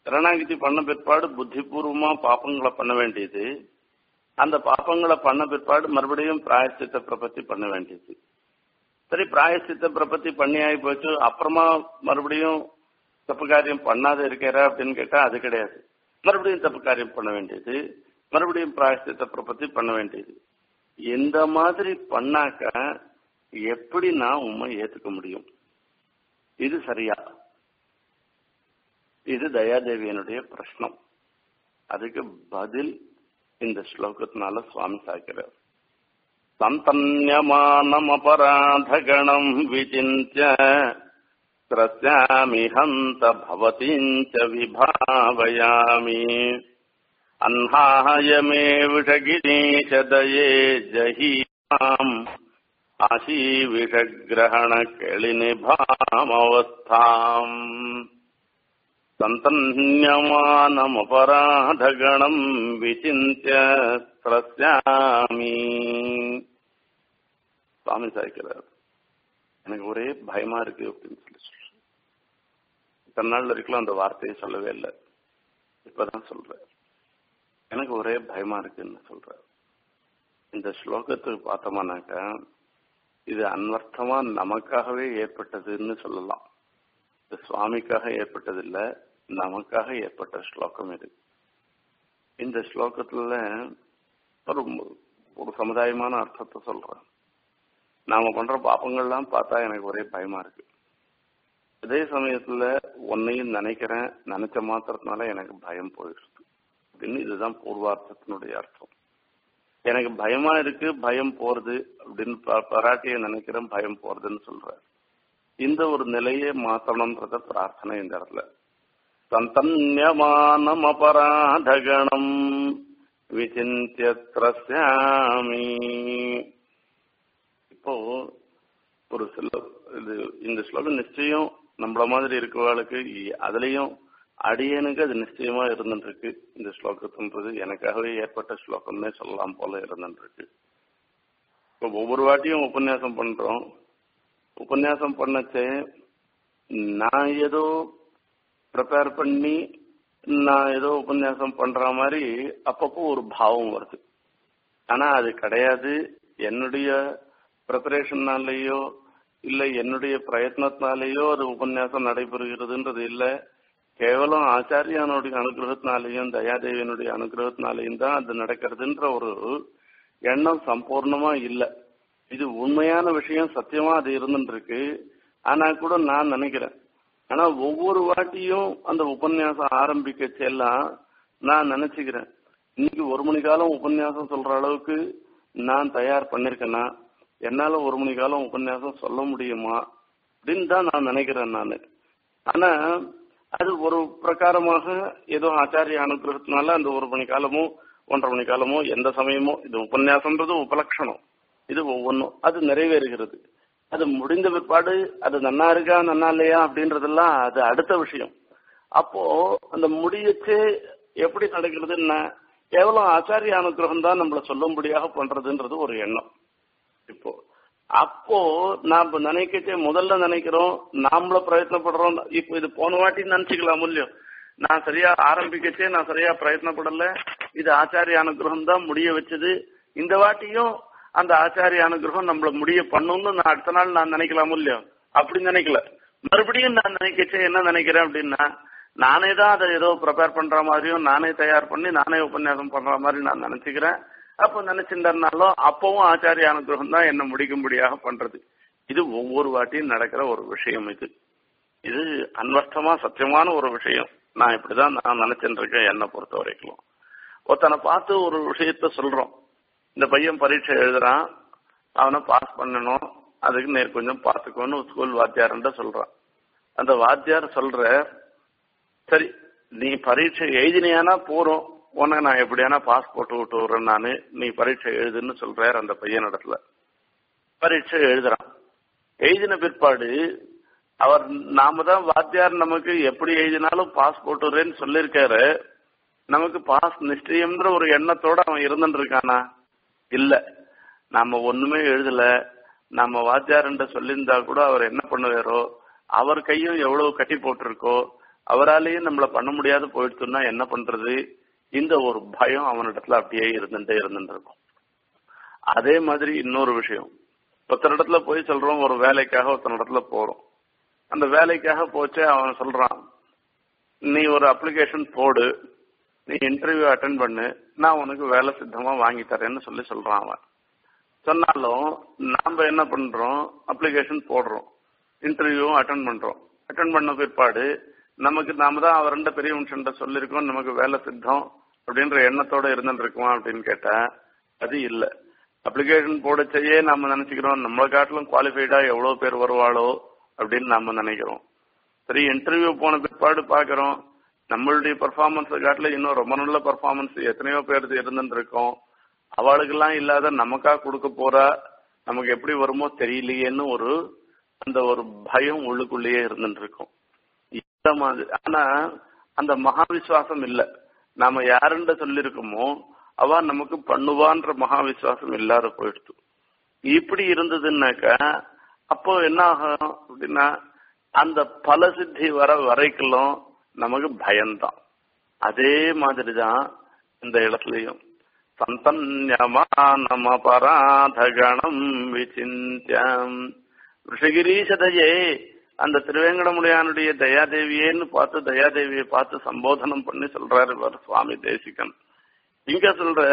S1: சரணாகதி பண்ண பிற்பாடு புத்திபூர்வமா பாப்பங்களை பண்ண வேண்டியது அந்த பாப்பங்களை பண்ண பிற்பாடு மறுபடியும் பிராயச்சித்த பிரபத்தி பண்ண வேண்டியது சரி பிராயச்சித்த பிரபத்தி பண்ணி ஆகி போச்சு அப்புறமா மறுபடியும் தப்பு காரியம் பண்ணாத இருக்கிறா அப்படின்னு கேட்டா அது கிடையாது மறுபடியும் தப்பு காரியம் பண்ண வேண்டியது மறுபடியும் பிராயச்சித்த பிரபத்தி பண்ண வேண்டியது இந்த மாதிரி பண்ணாக்க எப்படி நான் உண்மை ஏத்துக்க முடியும் இது சரியா இது தயாதேவியனுடைய பிரश्னம் அதுக்கு பதில் இந்த ஸ்லோகத்தினால சுவாமி சாய்க்கிறார் சந்தன்யமானமபராதகணம் விசிந்திய திரஸ்யாமி ஹந்த பவதீஞ்ச விபாவயாமி அன்ஹாயமே விஷகிரீஷதயே ஜஹீமாம் ஆசீவிஷகிரகண கெளிநிபாமவஸ்தாம் சந்தன்யமானமபராதகணம் விசிந்திய திரஸ்யாமி சுவாமி சாய்க்கிறார் எனக்கு ஒரே பயமா இருக்கு அப்படின்னு சொல்லி சொல்றேன் இத்தனை நாள் வரைக்கும் அந்த வார்த்தையை சொல்லவே இல்லை இப்பதான் சொல்றேன் எனக்கு ஒரே பயமா இருக்குன்னு சொல்றார் இந்த ஸ்லோகத்துக்கு பார்த்தோம்னாக்கா இது அன்வர்த்தமா நமக்காகவே ஏற்பட்டதுன்னு சொல்லலாம் இது சுவாமிக்காக ஏற்பட்டதில்ல நமக்காக ஏற்பட்ட ஸ்லோகம் இது இந்த ஸ்லோகத்துல ஒரு ஒரு சமுதாயமான அர்த்தத்தை சொல்றேன் நாம பண்ற பாப்பங்கள்லாம் பார்த்தா எனக்கு ஒரே பயமா இருக்கு அதே சமயத்துல உன்னையும் நினைக்கிறேன் நினைச்ச மாத்திரத்தினால எனக்கு பயம் போயிடுது அப்படின்னு இதுதான் பூர்வார்த்தத்தினுடைய அர்த்தம் எனக்கு பயமா இருக்கு பயம் போறது அப்படின்னு பராட்டிய நினைக்கிறேன் பயம் போறதுன்னு சொல்ற இந்த ஒரு நிலையை மாத்தணும்ன்றத பிரார்த்தனை இந்த இடத்துல சந்தன்யமானம் அபராதகணம் விசிந்திய திரஸ்யாமி இப்போ ஒரு சில இது இந்த ஸ்லோகம் நிச்சயம் நம்மள மாதிரி இருக்கிறவர்களுக்கு அதுலயும் அடியனுக்கு அது நிச்சயமா இருந்துருக்கு இந்த ஸ்லோகத்துன்றது எனக்காகவே ஏற்பட்ட ஸ்லோகம்னே சொல்லலாம் போல இருந்துருக்கு இப்போ ஒவ்வொரு வாட்டியும் உபன்யாசம் பண்றோம் உபன்யாசம் பண்ணச்சே நான் ஏதோ ப்ரிப்பேர் பண்ணி நான் ஏதோ உபன்யாசம் பண்ற மாதிரி அப்பப்போ ஒரு பாவம் வருது ஆனா அது கிடையாது என்னுடைய ப்ரிப்பரேஷன்னாலேயோ இல்ல என்னுடைய பிரயத்னத்தினாலேயோ அது உபன்யாசம் நடைபெறுகிறதுன்றது இல்ல கேவலம் ஆச்சாரியானுடைய அனுகிரகத்தினாலேயும் தயாதேவியனுடைய அனுகிரகத்தினாலேயும் தான் அது நடக்கிறதுன்ற ஒரு எண்ணம் சம்பூர்ணமா இல்ல இது உண்மையான விஷயம் சத்தியமா அது இருந்துட்டு இருக்கு ஆனா கூட நான் நினைக்கிறேன் ஆனா ஒவ்வொரு வாட்டியும் அந்த உபன்யாசம் ஆரம்பிக்கச்செல்லாம் நான் நினைச்சுக்கிறேன் இன்னைக்கு ஒரு மணி காலம் உபன்யாசம் சொல்ற அளவுக்கு நான் தயார் பண்ணிருக்கேனா என்னால ஒரு மணி காலம் உபன்யாசம் சொல்ல முடியுமா அப்படின்னு தான் நான் நினைக்கிறேன் நான் ஆனா அது ஒரு பிரகாரமாக ஏதோ ஆச்சாரிய அனுகிரகத்தினால அந்த ஒரு மணி காலமோ ஒன்றரை மணி காலமோ எந்த சமயமோ இது உபன்யாசம்ன்றது உபலட்சணம் இது ஒவ்வொன்றும் அது நிறைவேறுகிறது அது முடிந்த பிற்பாடு அது நன்னா இருக்கா நன்னா இல்லையா அப்படின்றதெல்லாம் அது அடுத்த விஷயம் அப்போ அந்த முடியச்சே எப்படி நடக்கிறதுன்னா கேவலம் ஆச்சாரிய அனுகிரகம் தான் நம்மள சொல்லும்படியாக பண்றதுன்றது ஒரு எண்ணம் இப்போ அப்போ நாம நினைக்கச்சே முதல்ல நினைக்கிறோம் நாமள பிரயத்னப்படுறோம் இப்போ இது போன வாட்டி நினைச்சுக்கலாம் இல்லையோ நான் சரியா ஆரம்பிக்கச்சே நான் சரியா பிரயத்னப்படல இது ஆச்சாரிய அனுகிரகம் தான் முடிய வச்சது இந்த வாட்டியும் அந்த ஆச்சாரிய அனுகிரகம் நம்மள முடிய பண்ணும்னு நான் அடுத்த நாள் நான் நினைக்கலாம் இல்லையோ அப்படி நினைக்கல மறுபடியும் நான் நினைக்கச்சே என்ன நினைக்கிறேன் அப்படின்னா நானே தான் அதை ஏதோ ப்ரிப்பேர் பண்ற மாதிரியும் நானே தயார் பண்ணி நானே உபன்யாசம் பண்ற மாதிரி நான் நினைச்சுக்கிறேன் அப்ப நினைச்சிருந்தாலும் அப்பவும் ஆச்சாரிய அனுகிரகம் தான் என்ன முடிக்கும்படியாக பண்றது இது ஒவ்வொரு வாட்டியும் நடக்கிற ஒரு விஷயம் இது இது அன்வர்த்தமா சத்தியமான ஒரு விஷயம் நான் இப்படிதான் நான் நினைச்சுட்டு இருக்கேன் என்னை பொறுத்த வரைக்கும் ஒருத்தனை பார்த்து ஒரு விஷயத்த சொல்றோம் இந்த பையன் பரீட்சை எழுதுறான் அவனை பாஸ் பண்ணணும் அதுக்கு நேர் கொஞ்சம் பார்த்துக்கோன்னு ஸ்கூல் வாத்தியார்ன்ற சொல்றான் அந்த வாத்தியார் சொல்ற சரி நீ பரீட்சை எழுதினியானா போறோம் உனக்கு நான் எப்படியானா பாஸ் போட்டு விட்டு விடுறேன் நானு நீ பரீட்சை எழுதுன்னு சொல்றாரு அந்த பையன் இடத்துல பரீட்சை எழுதுறான் எழுதின பிற்பாடு அவர் நாம தான் வாத்தியார் நமக்கு எப்படி எழுதினாலும் பாஸ் போட்டுறேன்னு சொல்லியிருக்காரு நமக்கு பாஸ் நிச்சயம்ன்ற ஒரு எண்ணத்தோட அவன் இருந்துட்டு இருக்கானா இல்ல நாம ஒண்ணுமே எழுதல நம்ம வாத்தியார்ன்ற சொல்லியிருந்தா கூட அவர் என்ன பண்ணுவாரோ அவர் கையும் எவ்வளவு கட்டி போட்டிருக்கோ அவராலேயே நம்மள பண்ண முடியாது போயிடுச்சுன்னா என்ன பண்றது இந்த ஒரு பயம் அவனிடத்துல அப்படியே இருந்துட்டே இருந்துட்டு இருக்கும் அதே மாதிரி இன்னொரு விஷயம் ஒருத்தர் இடத்துல போய் சொல்றோம் ஒரு வேலைக்காக ஒருத்தர் இடத்துல போறோம் அந்த வேலைக்காக போச்சே அவன் சொல்றான் நீ ஒரு அப்ளிகேஷன் போடு நீ இன்டர்வியூ அட்டன் பண்ணு நான் உனக்கு வேலை சித்தமா வாங்கி தரேன்னு சொல்லி சொல்றான் அவன் சொன்னாலும் நாம என்ன பண்றோம் அப்ளிகேஷன் போடுறோம் இன்டர்வியூவும் அட்டன் பண்றோம் அட்டன் பண்ண பிற்பாடு நமக்கு நாம தான் அவர் ரெண்டு பெரிய மனுஷன் சொல்லியிருக்கோம் நமக்கு வேலை சித்தம் அப்படின்ற எண்ணத்தோட இருந்துட்டு இருக்கோம் அப்படின்னு கேட்டா அது இல்ல அப்ளிகேஷன் போடச்சேயே நாம நினைச்சுக்கிறோம் நம்மளை காட்டிலும் குவாலிஃபைடா எவ்வளவு பேர் வருவாளோ அப்படின்னு நாம நினைக்கிறோம் சரி இன்டர்வியூ போன பிற்பாடு பாக்குறோம் நம்மளுடைய பர்ஃபார்மன்ஸை காட்டில இன்னும் ரொம்ப நல்ல பர்ஃபார்மன்ஸ் எத்தனையோ பேர் இருந்துட்டு இருக்கோம் அவளுக்கெல்லாம் இல்லாத நமக்கா கொடுக்க போறா நமக்கு எப்படி வருமோ தெரியலையேன்னு ஒரு அந்த ஒரு பயம் உள்ளுக்குள்ளேயே இருந்துட்டு இருக்கும் இந்த மாதிரி ஆனா அந்த மகா விசுவாசம் இல்ல நாம யாருன்ற சொல்லிருக்கோமோ அவ நமக்கு பண்ணுவான்ற மகா விசுவாசம் இல்லாத போயிடுச்சு இப்படி இருந்ததுன்னாக்கா அப்போ என்ன ஆகும் அப்படின்னா அந்த பல சித்தி வர வரைக்கும் நமக்கு பயம்தான் அதே மாதிரிதான் இந்த இடத்துலயும் சந்தன்யமானமபராதகணம் விசிந்தியம் ரிஷகிரீசதையே அந்த திருவேங்கடமுடியானுடைய தயாதேவியேன்னு பார்த்து தயாதேவியை பார்த்து சம்போதனம் பண்ணி சொல்றாரு இவர் சுவாமி தேசிகன் இங்க சொல்ற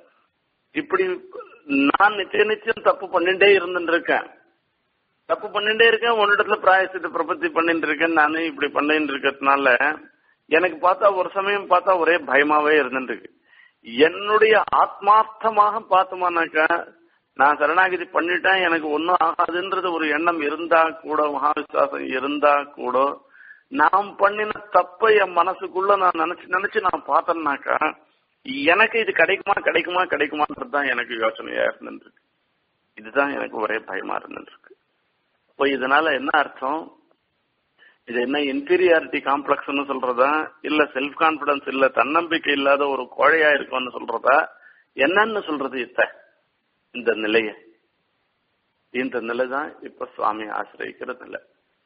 S1: இப்படி நான் நிச்சய நிச்சயம் தப்பு பண்ணிட்டே இருந்துட்டு இருக்கேன் தப்பு பண்ணிட்டே இருக்கேன் உன்னிடத்துல பிராயசித்த பிரபத்தி பண்ணிட்டு இருக்கேன் நானு இப்படி பண்ணிட்டு இருக்கிறதுனால எனக்கு பார்த்தா ஒரு சமயம் பார்த்தா ஒரே பயமாவே இருந்துட்டு இருக்கு என்னுடைய ஆத்மார்த்தமாக பார்த்தோமானாக்கா நான் சரணாகிதி பண்ணிட்டேன் எனக்கு ஒன்னும் ஆகாதுன்றது ஒரு எண்ணம் இருந்தா கூட மகாவிசுவாசம் இருந்தா கூட நாம் பண்ணின தப்ப என் மனசுக்குள்ள நான் நினைச்சு நினைச்சு நான் பார்த்தேன்னாக்கா எனக்கு இது கிடைக்குமா கிடைக்குமா கிடைக்குமான்றது தான் எனக்கு யோசனையா இருந்துருக்கு இதுதான் எனக்கு ஒரே பயமா இருந்துருக்கு இப்போ இதனால என்ன அர்த்தம் இது என்ன இன்ஃபீரியாரிட்டி காம்ப்ளெக்ஸ்னு சொல்றதா இல்ல செல்ஃப் கான்பிடன்ஸ் இல்ல தன்னம்பிக்கை இல்லாத ஒரு கோழையா இருக்கும்னு சொல்றதா என்னன்னு சொல்றது இத்த இந்த நிலைய இந்த நிலை தான் இப்ப சுவாமி ஆசிரியக்கிற நிலை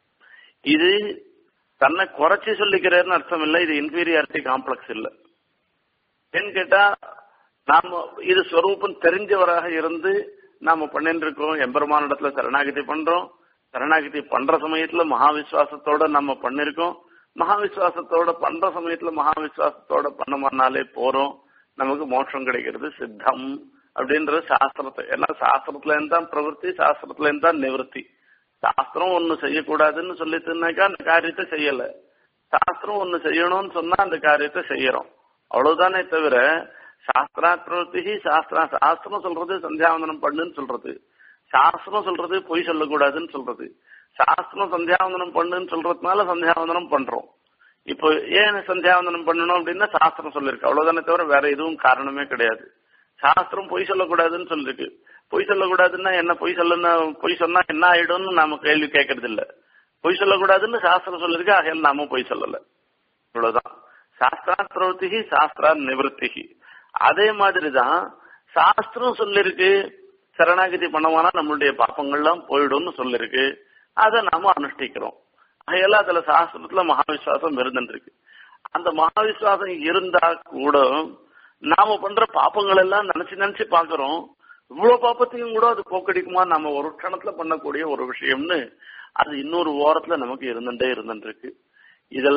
S1: இது தன்னை குறைச்சி சொல்லிக்கிறேன்னு அர்த்தம் இல்ல இது இன்ஃபீரியாரிட்டி காம்ப்ளெக்ஸ் இல்ல ஏன்னு கேட்டா நாம இது ஸ்வரூபம் தெரிஞ்சவராக இருந்து நாம பண்ணிட்டு இருக்கோம் எம்பெருமான இடத்துல சரணாகதி பண்றோம் சரணாகதி பண்ற சமயத்துல மகா விசுவாசத்தோட நம்ம பண்ணிருக்கோம் மகா விசுவாசத்தோட பண்ற சமயத்துல மகா விசுவாசத்தோட பண்ணமானாலே போறோம் நமக்கு மோட்சம் கிடைக்கிறது சித்தம் அப்படின்றது சாஸ்திரத்தை ஏன்னா சாஸ்திரத்துல இருந்தா பிரவருத்தி சாஸ்திரத்துல இருந்தா நிவர்த்தி சாஸ்திரம் ஒண்ணு செய்யக்கூடாதுன்னு சொல்லிட்டுனாக்கா அந்த காரியத்தை செய்யல சாஸ்திரம் ஒண்ணு செய்யணும்னு சொன்னா அந்த காரியத்தை செய்யறோம் அவ்வளவுதானே தவிர சாஸ்திரா பிரவருத்தி சாஸ்திரா சாஸ்திரம் சொல்றது சந்தியாவந்தனம் பண்ணுன்னு சொல்றது சாஸ்திரம் சொல்றது பொய் சொல்லக்கூடாதுன்னு சொல்றது சாஸ்திரம் சந்தியாவந்தனம் பண்ணுன்னு சொல்றதுனால சந்தியாவந்தனம் பண்றோம் இப்போ ஏன் சந்தியாவந்தனம் பண்ணணும் அப்படின்னா சாஸ்திரம் சொல்லிருக்கு அவ்வளவுதானே தவிர வேற எதுவும் காரணமே கிடையாது சாஸ்திரம் பொய் சொல்லக்கூடாதுன்னு சொல்லிருக்கு பொய் சொல்லக்கூடாதுன்னா என்ன பொய் சொல்ல பொய் சொன்னா என்ன ஆயிடும்னு நாம கேள்வி கேட்கறது இல்ல பொய் சொல்லக்கூடாதுன்னு சாஸ்திரம் சொல்லிருக்கு ஆகையால் நாம பொய் சொல்லல இவ்வளவுதான் சாஸ்திரா பிரவருத்தி சாஸ்திரா நிவர்த்தி அதே மாதிரிதான் சாஸ்திரம் சொல்லிருக்கு சரணாகதி பண்ணவானா நம்மளுடைய பாப்பங்கள்லாம் போயிடும்னு சொல்லிருக்கு அதை நாம அனுஷ்டிக்கிறோம் அதையெல்லாம் அதுல சாஸ்திரத்துல மகாவிஸ்வாசம் இருந்துருக்கு அந்த மகாவிஸ்வாசம் இருந்தா கூட நாம பண்ற பாப்பங்கள் எல்லாம் நினைச்சு நினைச்சு பாக்குறோம் இவ்வளவு பாப்பத்தையும் கூட அது போக்கடிக்குமா நம்ம ஒரு க்ஷணத்துல பண்ணக்கூடிய ஒரு விஷயம்னு அது இன்னொரு ஓரத்துல நமக்கு இருந்துட்டே இருந்துருக்கு இதுல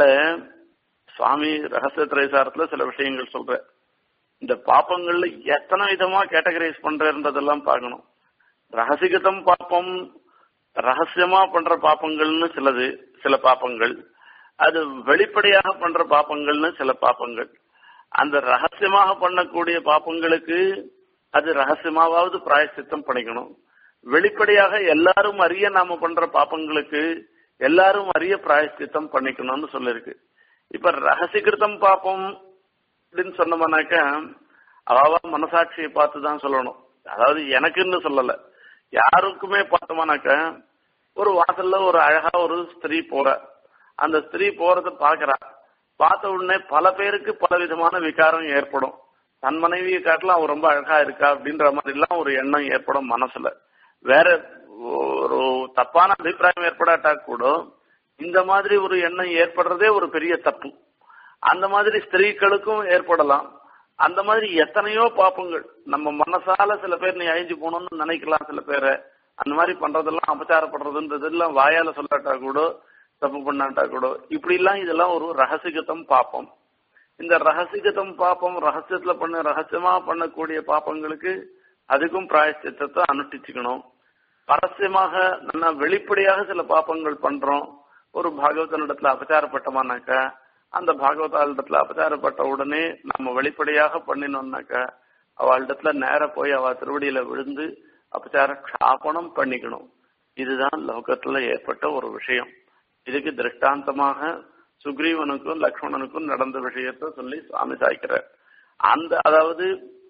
S1: சுவாமி ரகசிய திரைசாரத்துல சில விஷயங்கள் சொல்ற இந்த பாப்பங்கள்ல எத்தனை விதமா கேட்டகரைஸ் பண்றன்றதெல்லாம் பார்க்கணும் ரகசிகதம் பாப்பம் ரகசியமா பண்ற பாப்பங்கள்னு சிலது சில பாப்பங்கள் அது வெளிப்படையாக பண்ற பாப்பங்கள்னு சில பாப்பங்கள் அந்த ரகசியமாக பண்ணக்கூடிய பாப்பங்களுக்கு அது ரகசியமாவது பிராயசித்தம் பண்ணிக்கணும் வெளிப்படையாக எல்லாரும் அறிய நாம பண்ற பாப்பங்களுக்கு எல்லாரும் அறிய பிராயசித்தம் பண்ணிக்கணும்னு சொல்லிருக்கு இப்ப ரகசிகிருத்தம் பாப்பம் அப்படின்னு சொன்னோம்னாக்க அவாவா மனசாட்சியை பார்த்து தான் சொல்லணும் அதாவது எனக்குன்னு சொல்லல யாருக்குமே பார்த்தோம்னாக்க ஒரு வாசல்ல ஒரு அழகா ஒரு ஸ்திரீ போற அந்த ஸ்திரீ போறத பாக்குறா பார்த்த உடனே பல பேருக்கு பல விதமான விகாரம் ஏற்படும் தன் மனைவியை காட்டலாம் அவ ரொம்ப அழகா இருக்கா அப்படின்ற மாதிரி எல்லாம் ஒரு எண்ணம் ஏற்படும் மனசுல வேற ஒரு தப்பான அபிப்பிராயம் ஏற்படாட்டா கூட இந்த மாதிரி ஒரு எண்ணம் ஏற்படுறதே ஒரு பெரிய தப்பு அந்த மாதிரி ஸ்திரீகளுக்கும் ஏற்படலாம் அந்த மாதிரி எத்தனையோ பாப்பங்கள் நம்ம மனசால சில பேர் நீ அழிஞ்சு போகணும்னு நினைக்கலாம் சில பேரை அந்த மாதிரி பண்றதெல்லாம் அபச்சாரப்படுறதுன்றது எல்லாம் வாயால சொல்லாட்டா கூட தப்பு பண்ணாட்டா கூட இப்படி எல்லாம் இதெல்லாம் ஒரு ரகசிகத்தம் பாப்பம் இந்த ரகசிகத்தம் பாப்பம் ரகசியத்துல பண்ண ரகசியமா பண்ணக்கூடிய பாப்பங்களுக்கு அதுக்கும் பிராயச்சித்தத்தை அனுஷ்டிச்சுக்கணும் பரஸ்யமாக நல்லா வெளிப்படையாக சில பாப்பங்கள் பண்றோம் ஒரு பாகவதனிடத்துல அபச்சாரப்பட்டோமானாக்கா அந்த பாகவதாளிடத்துல அபச்சாரப்பட்ட உடனே நம்ம வெளிப்படையாக பண்ணினோம்னாக்கா அவளிடத்துல நேர போய் அவ திருவடியில விழுந்து அபச்சார க்ஷாபனம் பண்ணிக்கணும் இதுதான் லோகத்துல ஏற்பட்ட ஒரு விஷயம் இதுக்கு திருஷ்டாந்தமாக சுக்ரீவனுக்கும் லக்ஷ்மணனுக்கும் நடந்த விஷயத்த சொல்லி சுவாமி சாய்க்கிறார் அந்த அதாவது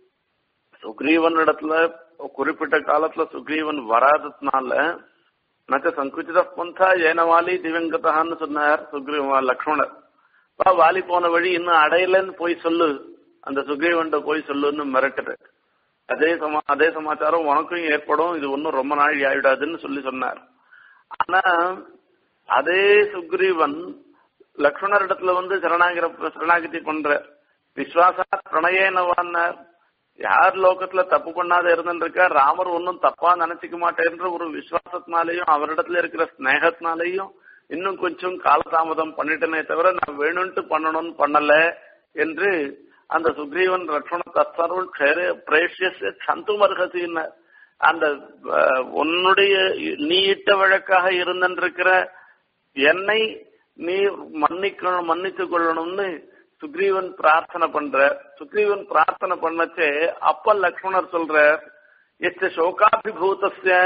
S1: சுக்ரீவன் இடத்துல குறிப்பிட்ட காலத்துல சுக்ரீவன் வராததுனால நச்ச சங்குச்சித பந்தா ஏனவாலி திவங்கதான்னு சொன்னார் சுக்ரீவ லக்ஷ்மணர் பா வாலி போன வழி இன்னும் அடையலன்னு போய் சொல்லு அந்த சுக்ரீவன் போய் சொல்லுன்னு மிரட்டுது அதே சமா அதே சமாச்சாரம் உனக்கும் ஏற்படும் இது ஒன்றும் ரொம்ப நாள் ஆயிடாதுன்னு சொல்லி சொன்னார் ஆனா அதே சுக்ரீவன் லக்ஷ்மணர் இடத்துல வந்து சரணாகிர சரணாகதி பண்ற விஸ்வாசா பிரணயனவான்னார் யார் லோகத்துல தப்பு பண்ணாத இருந்துருக்கா ராமர் ஒன்னும் தப்பா நினைச்சுக்க மாட்டேன்ற ஒரு விசுவாசத்தினாலையும் அவரிடத்துல இருக்கிற ஸ்னேகத்தினாலையும் இன்னும் கொஞ்சம் காலதாமதம் பண்ணிட்டனே தவிர நான் வேணும்ட்டு பண்ணணும்னு பண்ணல என்று அந்த சுக்ரீவன் லக்ஷ்மண தத்தருள் பிரேஷிய சந்து மருகசின்னு அந்த உன்னுடைய நீ இட்ட வழக்காக இருந்திருக்கிற என்னை நீ மன்னிக்கணும் மன்னித்துக் கொள்ளணும்னு சுக்ரீவன் பிரார்த்தனை பண்ற சுக்ரீவன் பிரார்த்தனை பண்ணச்சே அப்ப லக்ஷ்மணர் சொல்ற எச்ச சோகாபிபூதஸ்ய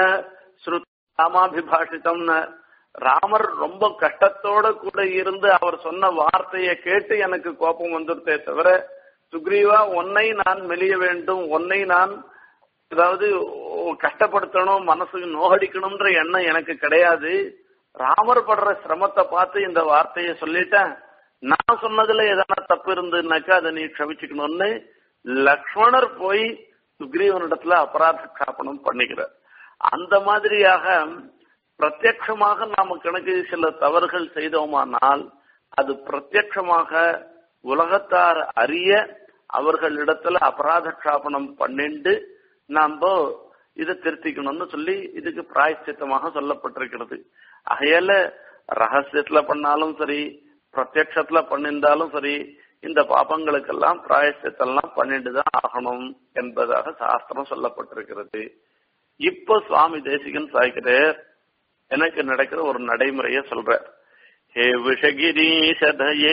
S1: ராமாபிபாஷிதம்னு ராமர் ரொம்ப கஷ்டத்தோட கூட இருந்து அவர் சொன்ன வார்த்தையை கேட்டு எனக்கு கோபம் வந்துருத்தே தவிர சுக்ரீவா உன்னை நான் மெலிய வேண்டும் உன்னை நான் அதாவது கஷ்டப்படுத்தணும் மனசுக்கு நோகடிக்கணும்ன்ற எண்ணம் எனக்கு கிடையாது ராமர் படுற சிரமத்தை பார்த்து இந்த வார்த்தையை சொல்லிட்டேன் நான் சொன்னதுல எதனா தப்பு இருந்துனாக்கா அதை நீ க்ஷமிச்சுக்கணும்னு லக்ஷ்மணர் போய் சுக்ரீவனிடத்துல அபராத காப்பணம் பண்ணிக்கிறார் அந்த மாதிரியாக பிரத்யட்சமாக நாம கணக்கு சில தவறுகள் செய்தோமானால் அது பிரத்யட்சமாக உலகத்தார் அறிய அவர்களிடத்துல அபராத காப்பணம் பண்ணிண்டு நாம இதை திருத்திக்கணும்னு சொல்லி இதுக்கு பிராயச்சித்தமாக சொல்லப்பட்டிருக்கிறது ஆகையால ரகசியத்துல பண்ணாலும் சரி பிரத்யட்சத்துல பண்ணிருந்தாலும் சரி இந்த பாபங்களுக்கெல்லாம் பிராயசித்தெல்லாம் பண்ணிட்டு தான் ஆகணும் என்பதாக சாஸ்திரம் சொல்லப்பட்டிருக்கிறது இப்போ சுவாமி தேசிகன் சாய்க்கிறார் எனக்கு நடக்கிற ஒரு நடைமுறைய சொல்ற ஹே விஷகிரீஷதயே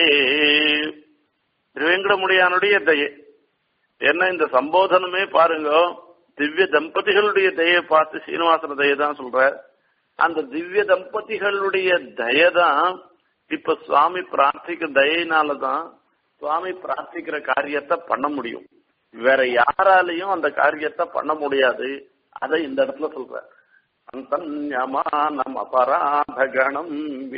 S1: திருவேங்கடமுடியானுடைய தயை என்ன இந்த சம்போதனமே பாருங்க திவ்ய தம்பதிகளுடைய தயை பார்த்து சீனிவாசன தயை தான் சொல்ற அந்த திவ்ய தம்பதிகளுடைய தயதான் இப்ப சுவாமி பிரார்த்திக்கிற தயினாலதான் சுவாமி பிரார்த்திக்கிற காரியத்தை பண்ண முடியும் வேற யாராலையும் அந்த காரியத்தை பண்ண முடியாது அதை இந்த இடத்துல சொல்ற அந்தன்யமானம் அபராதகணம்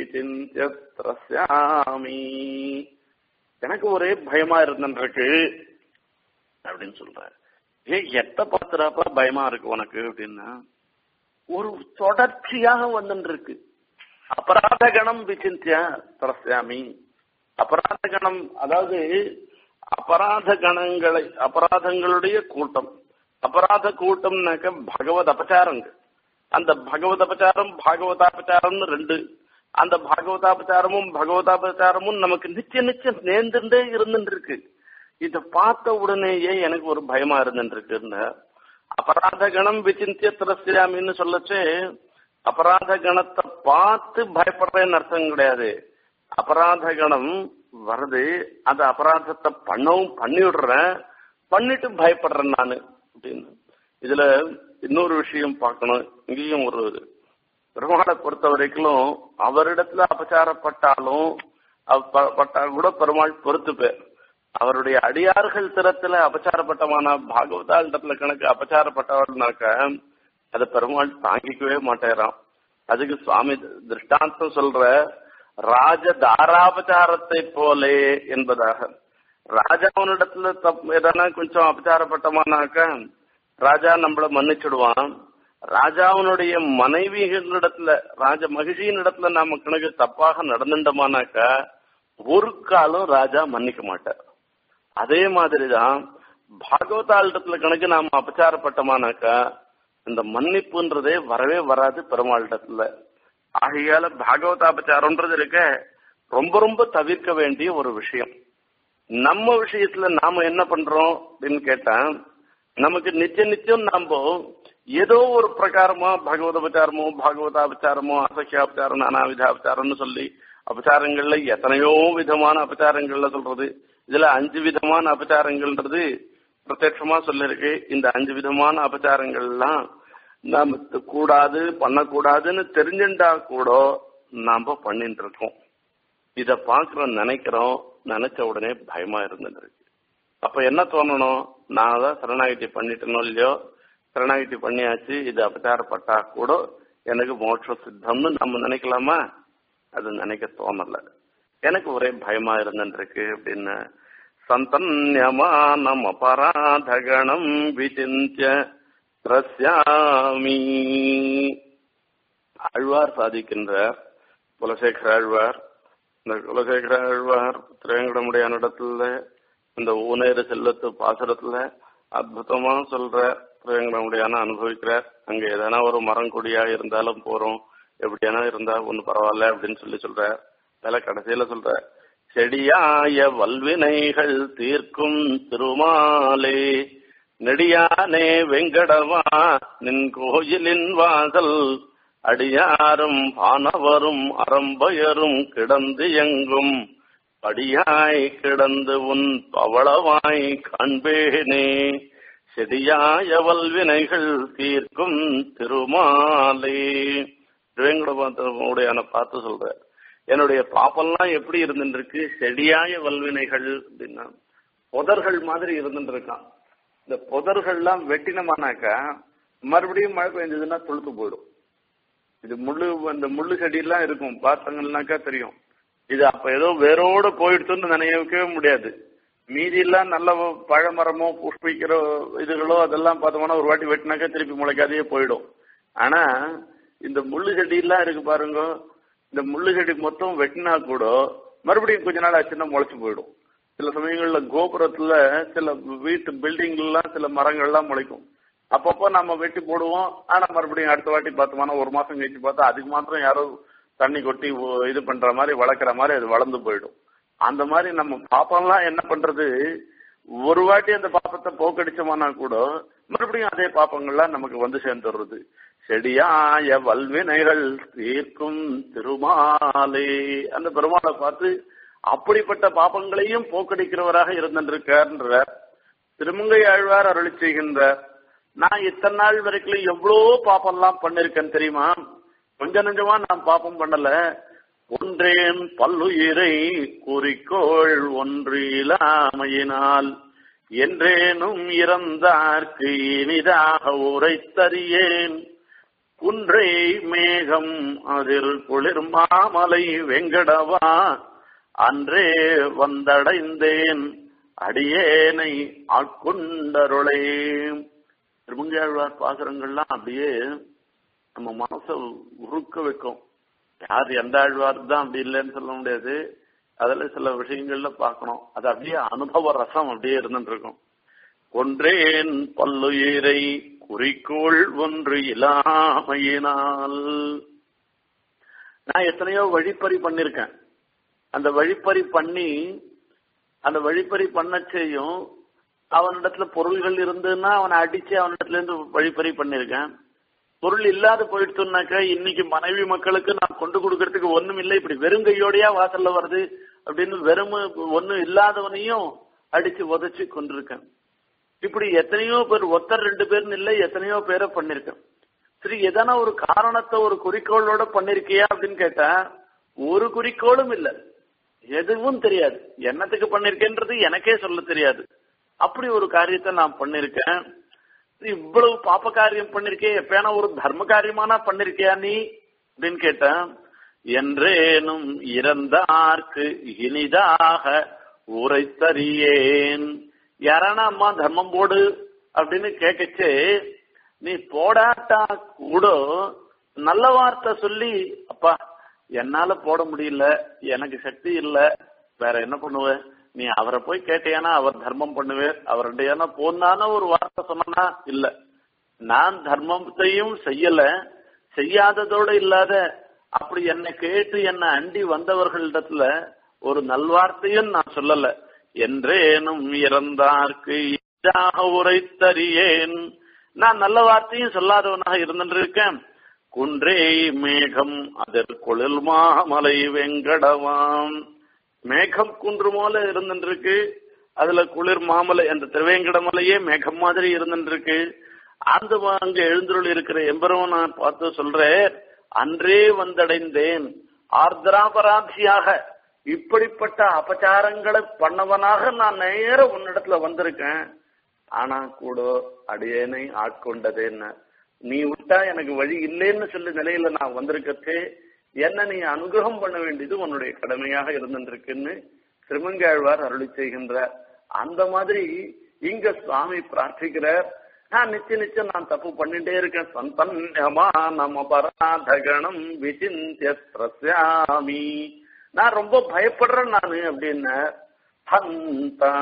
S1: விசிந்தியத்ரஸ்யாமி எனக்கு ஒரே பயமா இருந்துருக்கு அப்படின்னு சொல்ற ஏ எத்த பாத்துறாப்பா பயமா இருக்கு உனக்கு அப்படின்னா ஒரு தொடர்ச்சியாக வந்துட்டு இருக்கு அபராத கணம் விசிந்தியா திரஸ்யாமி அபராத கணம் அதாவது அபராத கணங்களை அபராதங்களுடைய கூட்டம் அபராத கூட்டம்னாக்க பகவத் அபச்சாரங்க அந்த பகவத் அபச்சாரம் பாகவதாபச்சாரம்னு ரெண்டு அந்த பாகவதாபச்சாரமும் பகவதாபச்சாரமும் நமக்கு நிச்சய நிச்சயம் நேர்ந்துட்டே இருந்துட்டு இருக்கு இத பார்த்த உடனேயே எனக்கு ஒரு பயமா இருந்துட்டு இருக்குன்னு அபராத கணம் விசிந்திய திரஸ்யாமின்னு சொல்லச்சு அபராத கணத்தை பார்த்து பயப்படுறேன்னு அர்த்தம் கிடையாது அபராத கணம் வருது அந்த அபராதத்தை பண்ணவும் பண்ணி விடுறேன் பண்ணிட்டு பயப்படுறேன் நானு அப்படின்னு இதுல இன்னொரு விஷயம் பார்க்கணும் இங்கேயும் ஒரு பெருமாளை பொறுத்த வரைக்கும் அவரிடத்துல அபச்சாரப்பட்டாலும் பட்டா கூட பெருமாள் பொறுத்து பேர் அவருடைய அடியார்கள் திறத்துல அபச்சாரப்பட்டமான பாகவதாண்டத்துல கணக்கு அபச்சாரப்பட்டவர்னாக்க அதை பெருமாள் தாங்கிக்கவே மாட்டேறான் அதுக்கு சுவாமி திருஷ்டாந்தம் சொல்ற ராஜ தாராபச்சாரத்தை போலே என்பதாக ராஜாவனிடத்துல தப் எதனா கொஞ்சம் அபச்சாரப்பட்டமானாக்க ராஜா நம்மள மன்னிச்சுடுவான் ராஜாவினுடைய மனைவிகளிடத்துல ராஜ மகிழ்ச்சியின் இடத்துல நாம கணக்கு தப்பாக நடந்துட்டோமானாக்கா ஒரு காலம் ராஜா மன்னிக்க மாட்டார் அதே மாதிரிதான் பாகவதாளிடத்துல கணக்கு நாம அபச்சாரப்பட்டோமானாக்கா இந்த மன்னிப்புன்றதே வரவே வராது பெருமாளிடத்துல ஆகையால பாகவதாபச்சாரம்ன்றது இருக்க ரொம்ப ரொம்ப தவிர்க்க வேண்டிய ஒரு விஷயம் நம்ம விஷயத்துல நாம என்ன பண்றோம் அப்படின்னு கேட்டா நமக்கு நிச்சய நிச்சயம் நாம ஏதோ ஒரு பிரகாரமா பகவதபச்சாரமோ பாகவதாபச்சாரமோ அசக்கியாபச்சாரம் நானாவிதாபச்சாரம்னு சொல்லி அபச்சாரங்கள்ல எத்தனையோ விதமான அபச்சாரங்கள்ல சொல்றது இதுல அஞ்சு விதமான அபச்சாரங்கள்ன்றது பிரத்யட்சமா சொல்லிருக்கு இந்த அஞ்சு விதமான அபச்சாரங்கள்லாம் நாம கூடாது பண்ணக்கூடாதுன்னு தெரிஞ்சுட்டா கூட நாம பண்ணிட்டு இருக்கோம் இத பாக்குறோம் நினைக்கிறோம் நினைச்ச உடனே பயமா இருந்துட்டு இருக்கு அப்ப என்ன தோணணும் நான் தான் சரணாகிட்டி பண்ணிட்டனோ இல்லையோ சரணாகிட்டி பண்ணியாச்சு இது அபச்சாரப்பட்டா கூட எனக்கு மோட்ச சித்தம்னு நம்ம நினைக்கலாமா அது நினைக்க தோணல எனக்கு ஒரே பயமா இருந்துருக்கு அப்படின்னு சந்தன்யமானம் அபராதகணம் விசிந்திய ரஸ்யாமி ஆழ்வார் சாதிக்கின்றார் குலசேகர ஆழ்வார் இந்த குலசேகர ஆழ்வார் திரையங்கடமுடைய இடத்துல இந்த ஊனேறு செல்லத்து பாசுரத்துல அற்புதமா சொல்ற திரையங்கடமுடியான அனுபவிக்கிறார் அங்க எதனா ஒரு மரம் கொடியா இருந்தாலும் போறோம் எப்படியானா இருந்தா ஒண்ணு பரவாயில்ல அப்படின்னு சொல்லி சொல்ற அதில் கடைசியில சொல்ற செடியாய வல்வினைகள் தீர்க்கும் திருமாலே நெடியானே வெங்கடவா நின் கோயிலின் வாசல் அடியாரும் பானவரும் அறம்பயரும் கிடந்து எங்கும் படியாய் கிடந்து உன் பவளவாய் காண்பேனே செடியாய வல்வினைகள் தீர்க்கும் திருமாலே திருவேங்கடபாத்திரமுடையான பார்த்து சொல்ற என்னுடைய பாப்பெல்லாம் எப்படி இருந்துருக்கு செடியாய வல்வினைகள் அப்படின்னா புதர்கள் மாதிரி இருந்துட்டு இருக்கான் இந்த புதர்கள்லாம் வெட்டினமானாக்கா மறுபடியும் மழை பெஞ்சதுன்னா துளுத்து போயிடும் இது முள்ளு அந்த முள்ளு செடியெல்லாம் இருக்கும் பார்த்தங்கன்னாக்கா தெரியும் இது அப்ப ஏதோ வேரோட போயிடுத்துன்னு நினைக்கவே முடியாது மீதி எல்லாம் நல்ல பழமரமோ புஷ்பிக்கிற இதுகளோ அதெல்லாம் பார்த்தோம்னா ஒரு வாட்டி வெட்டினாக்கா திருப்பி முளைக்காதையே போயிடும் ஆனா இந்த முள்ளு செடியெல்லாம் இருக்கு பாருங்க இந்த முள்ளு செடி மொத்தம் வெட்டினா கூட மறுபடியும் கொஞ்ச நாள் ஆச்சுன்னா முளைச்சு போயிடும் சில சமயங்கள்ல கோபுரத்துல சில வீட்டு பில்டிங்லாம் சில மரங்கள்லாம் முளைக்கும் அப்பப்போ நம்ம வெட்டி போடுவோம் ஆனா மறுபடியும் அடுத்த வாட்டி பார்த்தோம்னா ஒரு மாசம் கழிச்சு பார்த்தா அதுக்கு மாத்திரம் யாரோ தண்ணி கொட்டி இது பண்ற மாதிரி வளர்க்குற மாதிரி அது வளர்ந்து போயிடும் அந்த மாதிரி நம்ம பாப்பம்லாம் என்ன பண்றது ஒரு வாட்டி அந்த பாப்பத்தை போக்கடிச்சோம்னா கூட மறுபடியும் அதே பாப்பங்கள்லாம் நமக்கு வந்து சேர்ந்துடுறது செடியாய வல்வினைகள் தீர்க்கும் திருமாலே அந்த பெருமாளை பார்த்து அப்படிப்பட்ட பாப்பங்களையும் போக்கடிக்கிறவராக இருந்திருக்கார் திருமங்கை ஆழ்வார் அருளி செய்கின்றார் நான் இத்தனை நாள் வரைக்கும் எவ்வளோ பாப்பம்லாம் பண்ணிருக்கேன் தெரியுமா கொஞ்ச நெஞ்சமா நான் பாப்பம் பண்ணல ஒன்றேன் பல்லுயிரை குறிக்கோள் ஒன்று இல்லாமையினால் என்றேனும் இறந்தார்க்கு இனிதாக உரைத்தறியேன் குன்றை மேகம் அதில் குளிர் மாமலை வெங்கடவா அன்றே வந்தடைந்தேன் அடியேனை ஆட்கொண்டருளே திருமங்கையாழ்வார் பாசுரங்கள்லாம் அப்படியே நம்ம மனச உருக்க வைக்கும் யார் எந்த ஆழ்வார் தான் அப்படி இல்லைன்னு சொல்ல முடியாது அதுல சில விஷயங்கள்ல பார்க்கணும் அது அப்படியே அனுபவ ரசம் அப்படியே இருந்துட்டு இருக்கும் ஒன்றேன் பல்லுயிரை குறிக்கோள் ஒன்று இல்லாமையினால் நான் எத்தனையோ வழிப்பறி பண்ணிருக்கேன் அந்த வழிப்பறி பண்ணி அந்த வழிப்பறி பண்ணச்சேயும் அவனிடத்துல பொருள்கள் இருந்துன்னா அவனை அடிச்சு அவனிடத்துல இருந்து வழிப்பறி பண்ணிருக்கேன் பொருள் இல்லாத போயிடுச்சுனாக்கா இன்னைக்கு மனைவி மக்களுக்கு நான் கொண்டு கொடுக்கறதுக்கு ஒண்ணும் இல்லை இப்படி வெறும் கையோடையா வாசல்ல வருது அப்படின்னு வெறும் ஒண்ணும் இல்லாதவனையும் அடிச்சு உதச்சு கொண்டிருக்கேன் இப்படி எத்தனையோ பேர் ஒருத்தர் ரெண்டு பேர்னு இல்லை எத்தனையோ பேரை பண்ணிருக்கேன் சரி எதனா ஒரு காரணத்தை ஒரு குறிக்கோளோட பண்ணிருக்கியா அப்படின்னு கேட்டா ஒரு குறிக்கோளும் இல்ல எதுவும் தெரியாது என்னத்துக்கு பண்ணிருக்கேன்றது எனக்கே சொல்ல தெரியாது அப்படி ஒரு காரியத்தை நான் பண்ணிருக்கேன் இவ்வளவு பாப்ப காரியம் பண்ணிருக்கே எப்பயானா ஒரு தர்ம காரியமானா பண்ணிருக்கியா நீ அப்படின்னு கேட்டேன் என்றேனும் இறந்தார்க்கு இனிதாக உரைத்தறியேன் யாரானா அம்மா தர்மம் போடு அப்படின்னு கேட்கச்சு நீ போடாட்டா கூட நல்ல வார்த்தை சொல்லி அப்பா என்னால போட முடியல எனக்கு சக்தி இல்ல வேற என்ன பண்ணுவ நீ அவரை போய் கேட்டியானா அவர் தர்மம் பண்ணுவேர் அவருடையான போனான ஒரு வார்த்தை சொன்னா இல்ல நான் தர்மத்தையும் செய்யல செய்யாததோட இல்லாத அப்படி என்னை கேட்டு என்னை அண்டி வந்தவர்களிடத்துல ஒரு நல்வார்த்தையும் நான் சொல்லல என்றேனும் இறந்தார்க்கு ஈடாக உரைத்தறியேன் நான் நல்ல வார்த்தையும் சொல்லாதவனாக இருந்திருக்கேன் குன்றே மேகம் அதற்குளில் மாமலை வெங்கடவாம் மேகம் குன்று போல இருந்துருக்கு அதுல குளிர் மாமலை அந்த திருவேங்கடமலையே மேகம் மாதிரி இருந்துருக்கு அந்த அங்க எழுந்துருள் இருக்கிற எம்பரவன் நான் பார்த்து சொல்றேன் அன்றே வந்தடைந்தேன் ஆர்திராபராட்சியாக இப்படிப்பட்ட அபச்சாரங்களை பண்ணவனாக நான் நேர உன்னிடத்துல வந்திருக்கேன் ஆனா கூட அடியேனை ஆட்கொண்டதேன்னு நீ விட்டா எனக்கு வழி இல்லைன்னு சொல்லி நிலையில நான் வந்திருக்கச்சே என்ன நீ அனுகிரகம் பண்ண வேண்டியது உன்னுடைய கடமையாக இருந்திருக்குன்னு திருமங்காழ்வார் அருளி செய்கின்றார் அந்த மாதிரி இங்க சுவாமி பிரார்த்திக்கிறார் நான் நிச்சய நிச்சயம் நான் தப்பு பண்ணிட்டே இருக்கேன் சந்தன்யமா நம்ம பராதகணம் விசிந்திய பிரஸ்யாமி நான் ரொம்ப பயப்படுறேன் நானு அப்படின்னு ஹந்தா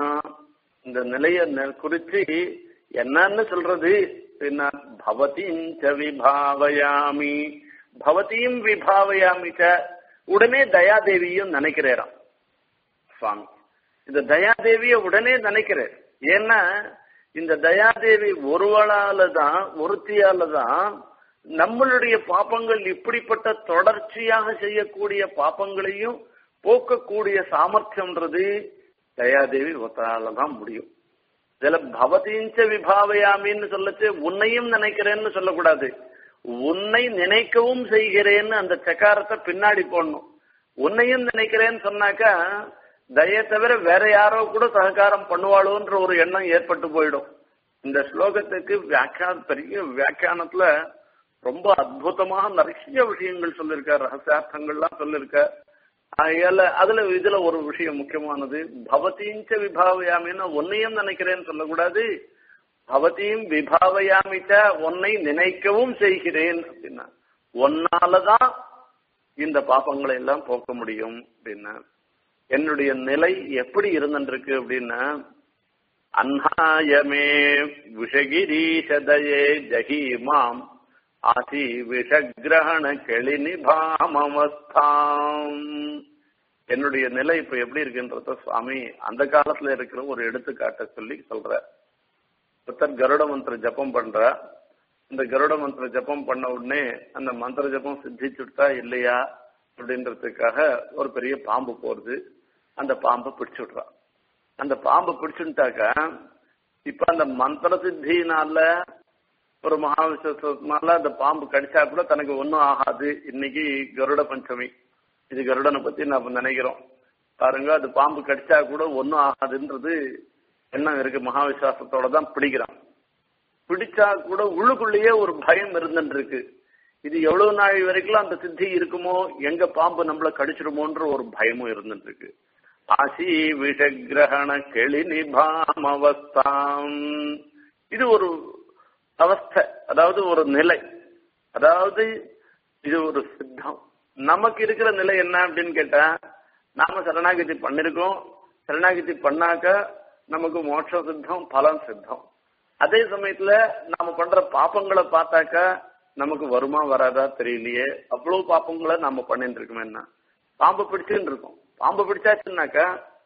S1: இந்த நிலைய குறிச்சு என்னன்னு சொல்றது என்ன பவதிம் ச விபாவயாமி பவதியும் விபாவயாமி ச உடனே தயாதேவியும் நினைக்கிறாராம் சுவாமி இந்த தயாதேவிய உடனே நினைக்கிறார் ஏன்னா இந்த தயாதேவி ஒருவளால தான் ஒருத்தியால தான் நம்மளுடைய பாப்பங்கள் இப்படிப்பட்ட தொடர்ச்சியாக செய்யக்கூடிய பாப்பங்களையும் போக்கக்கூடிய சாமர்த்தியம்ன்றது தயாதேவி ஒருத்தரால தான் முடியும் இதுல பவதீஞ்ச விபாவயாமின்னு சொல்லச்சு உன்னையும் நினைக்கிறேன்னு சொல்லக்கூடாது உன்னை நினைக்கவும் செய்கிறேன்னு அந்த சக்காரத்தை பின்னாடி போடணும் உன்னையும் நினைக்கிறேன்னு சொன்னாக்கா தய தவிர வேற யாரோ கூட சககாரம் பண்ணுவாளோன்ற ஒரு எண்ணம் ஏற்பட்டு போயிடும் இந்த ஸ்லோகத்துக்கு வியாக்கியா பெரிய வியாக்கியானத்துல ரொம்ப அற்புதமாக நிறைய விஷயங்கள் சொல்லியிருக்கார் ரகசியார்த்தங்கள்லாம் சொல்லியிருக்கார் ஆகையால அதுல இதுல ஒரு விஷயம் முக்கியமானது பவதீஞ்ச விபாவயாமின்னு ஒன்னையும் நினைக்கிறேன்னு சொல்லக்கூடாது பவதியும் விபாவயாமிச்ச உன்னை நினைக்கவும் செய்கிறேன் அப்படின்னா ஒன்னாலதான் இந்த பாப்பங்களை எல்லாம் போக்க முடியும் அப்படின்னா என்னுடைய நிலை எப்படி இருந்துருக்கு அப்படின்னா அன்னாயமே விஷகிரீஷதயே ஜஹீமாம் ஆசி விஷகிரகண கெளி நிபாமவஸ்தாம் என்னுடைய நிலை இப்ப எப்படி இருக்குன்றத சுவாமி அந்த காலத்துல இருக்கிற ஒரு எடுத்துக்காட்ட சொல்லி சொல்ற ஒருத்தர் கருட மந்திர ஜபம் பண்ற இந்த கருட மந்திர ஜபம் பண்ண உடனே அந்த மந்திர ஜபம் சித்திச்சுட்டா இல்லையா அப்படின்றதுக்காக ஒரு பெரிய பாம்பு போறது அந்த பாம்பை பிடிச்சு விடுறான் அந்த பாம்பை பிடிச்சுட்டாக்கா இப்ப அந்த மந்திர சித்தினால ஒரு மகாவிஸ்வனால அந்த பாம்பு கடிச்சா கூட தனக்கு ஒன்றும் ஆகாது இன்னைக்கு கருட பஞ்சமி இது கருடனை பத்தி நம்ம நினைக்கிறோம் பாருங்க அது பாம்பு கடிச்சா கூட ஒன்றும் ஆகாதுன்றது எண்ணம் இருக்கு மகாவிசுவாசத்தோட தான் பிடிக்கிறான் பிடிச்சா கூட உள்ளுக்குள்ளேயே ஒரு பயம் இருந்துட்டு இருக்கு இது எவ்வளவு நாள் வரைக்கும் அந்த சித்தி இருக்குமோ எங்க பாம்பு நம்மள கடிச்சிருமோன்ற ஒரு பயமும் இருந்துட்டு இருக்கு ஆசி விஷகிரகண கெளி நிபாம் அவஸ்தாம் இது ஒரு அவஸ்தை அதாவது ஒரு நிலை அதாவது இது ஒரு சித்தம் நமக்கு இருக்கிற நிலை என்ன அப்படின்னு கேட்டா நாம சரணாகதி பண்ணிருக்கோம் சரணாகதி பண்ணாக்க நமக்கு மோட்ச சித்தம் பலன் சித்தம் அதே சமயத்துல நாம பண்ற பாப்பங்களை பார்த்தாக்கா நமக்கு வருமா வராதா தெரியலையே அவ்வளவு பாப்பங்களை நாம பண்ணிட்டு இருக்கோம் என்ன பாம்பு பிடிச்சுன்னு இருக்கோம் பாம்பு பிடிச்சாச்சுன்னாக்கா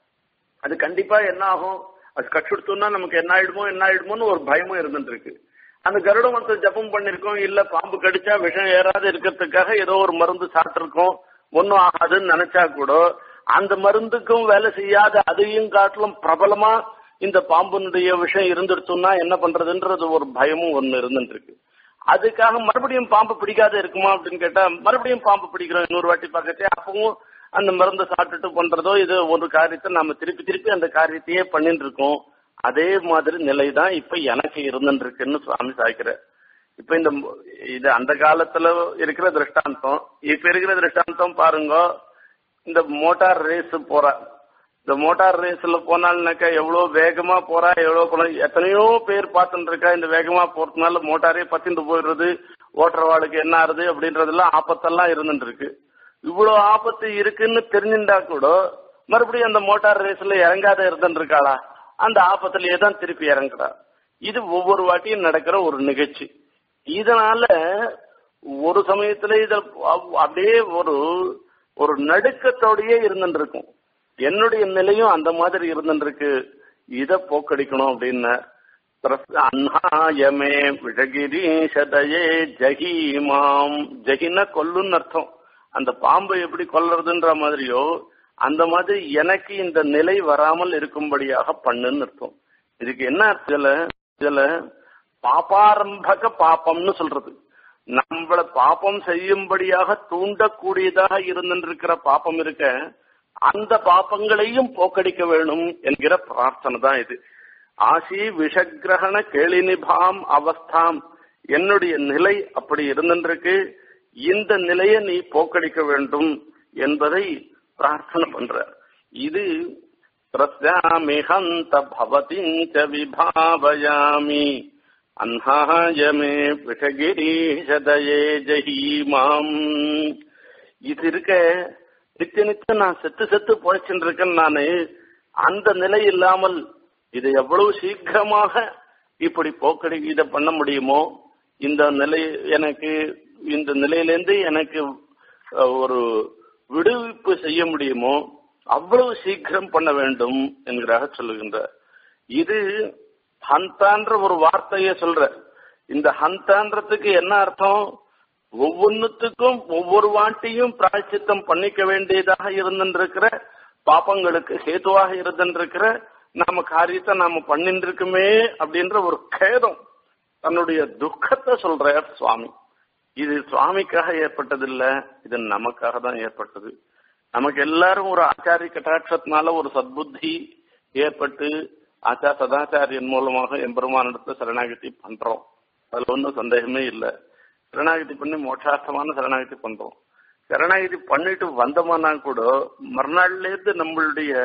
S1: அது கண்டிப்பா என்ன ஆகும் அது கற்றுடுத்தோம்னா நமக்கு என்ன ஆயிடுமோ என்ன ஆயிடுமோன்னு ஒரு பயமும் இருந்துட்டு இருக்கு அந்த கருட மந்திர ஜபம் பண்ணிருக்கோம் இல்ல பாம்பு கடிச்சா விஷம் ஏறாது இருக்கிறதுக்காக ஏதோ ஒரு மருந்து சாப்பிட்டிருக்கோம் ஒன்னும் ஆகாதுன்னு நினைச்சா கூட அந்த மருந்துக்கும் வேலை செய்யாத அதையும் காட்டிலும் பிரபலமா இந்த பாம்புனுடைய விஷயம் இருந்துடுச்சுன்னா என்ன பண்றதுன்றது ஒரு பயமும் ஒண்ணு இருந்துட்டு இருக்கு அதுக்காக மறுபடியும் பாம்பு பிடிக்காத இருக்குமா அப்படின்னு கேட்டா மறுபடியும் பாம்பு பிடிக்கிறோம் இன்னொரு வாட்டி பார்க்கச்சே அப்பவும் அந்த மருந்தை சாப்பிட்டுட்டு பண்றதோ இது ஒரு காரியத்தை நம்ம திருப்பி திருப்பி அந்த காரியத்தையே பண்ணிட்டு இருக்கோம் அதே மாதிரி நிலை தான் இப்ப எனக்கு இருந்துட்டு இருக்குன்னு சுவாமி சாய்க்கிற இப்ப இந்த இது அந்த காலத்துல இருக்கிற திருஷ்டாந்தம் இப்ப இருக்கிற திருஷ்டாந்தம் பாருங்க இந்த மோட்டார் ரேஸ் போற இந்த மோட்டார் ரேஸ்ல போனால்னாக்கா எவ்வளவு வேகமா போறா எவ்வளவு போனா எத்தனையோ பேர் பார்த்துட்டு இருக்கா இந்த வேகமா போறதுனால மோட்டாரே பத்திண்டு போயிடுறது ஓட்டுறவாளுக்கு என்ன ஆறுது அப்படின்றதெல்லாம் ஆபத்தெல்லாம் இருந்துட்டு இருக்கு இவ்வளவு ஆபத்து இருக்குன்னு தெரிஞ்சுட்டா கூட மறுபடியும் அந்த மோட்டார் ரேஸ்ல இறங்காத இருந்துட்டு இருக்காளா அந்த ஆபத்திலேயே தான் திருப்பி இறங்குறா இது ஒவ்வொரு வாட்டியும் நடக்கிற ஒரு நிகழ்ச்சி இதனால ஒரு சமயத்துல இத அப்படியே ஒரு ஒரு நடுக்கத்தோடயே இருந்துட்டு இருக்கும் என்னுடைய நிலையும் அந்த மாதிரி இருந்துட்டு இருக்கு இத போக்கடிக்கணும் அப்படின்னு அன்னாயமே விழகிரீஷதயே ஜஹீமாம் ஜஹின கொல்லுன்னு அர்த்தம் அந்த பாம்பை எப்படி கொல்றதுன்ற மாதிரியோ அந்த மாதிரி எனக்கு இந்த நிலை வராமல் இருக்கும்படியாக பண்ணுன்னு அர்த்தம் இதுக்கு என்ன இதுல இதுல பாபாரம்பக பாப்பம்னு சொல்றது நம்மள பாப்பம் செய்யும்படியாக தூண்டக்கூடியதாக இருந்திருக்கிற பாப்பம் இருக்க அந்த பாப்பங்களையும் போக்கடிக்க வேணும் என்கிற பிரார்த்தனை தான் இது ஆசி விஷகிரகண கேளினிபாம் அவஸ்தாம் என்னுடைய நிலை அப்படி இருந்திருக்கு இந்த நிலையை நீ போக்கடிக்க வேண்டும் என்பதை பிரார்த்தனை பண்ற இது பிரஸ்யாமிஹந்த பவதிஞ்ச விபாவயாமி அன்னாயமே விஷகிரீஷதயே ஜஹீமாம் இது இருக்க நித்திய நித்தியம் நான் செத்து செத்து பொழைச்சுட்டு இருக்கேன் நானு அந்த நிலை இல்லாமல் இதை எவ்வளவு சீக்கிரமாக இப்படி போக்கடி இதை பண்ண முடியுமோ இந்த நிலை எனக்கு இந்த நிலையிலேருந்து எனக்கு ஒரு விடுவிப்பு செய்ய முடியுமோ அவ்வளவு சீக்கிரம் பண்ண வேண்டும் என்கிறாக சொல்லுகின்றார் இது ஹந்தான்ற ஒரு வார்த்தையை சொல்ற இந்த ஹந்தான்றதுக்கு என்ன அர்த்தம் ஒவ்வொன்னுத்துக்கும் ஒவ்வொரு வாட்டியும் பிராய்ச்சித்தம் பண்ணிக்க வேண்டியதாக இருந்திருக்கிற பாப்பங்களுக்கு ஹேதுவாக இருந்திருக்கிற நாம காரியத்தை நாம பண்ணிட்டு இருக்குமே அப்படின்ற ஒரு கேதம் தன்னுடைய துக்கத்தை சொல்றார் சுவாமி இது சுவாமிக்காக ஏற்பட்டதில்ல இது நமக்காக தான் ஏற்பட்டது நமக்கு எல்லாரும் ஒரு ஆச்சாரிய கட்டாட்சத்தினால ஒரு சத்புத்தி ஏற்பட்டு ஆச்சா சதாச்சாரியன் மூலமாக எம்பெருமானிடத்துல சரணாகதி பண்றோம் அதுல ஒன்றும் சந்தேகமே இல்லை சரணாகதி பண்ணி மோட்சார்த்தமான சரணாகதி பண்றோம் சரணாகதி பண்ணிட்டு வந்தோம்னா கூட மறுநாள்ல இருந்து நம்மளுடைய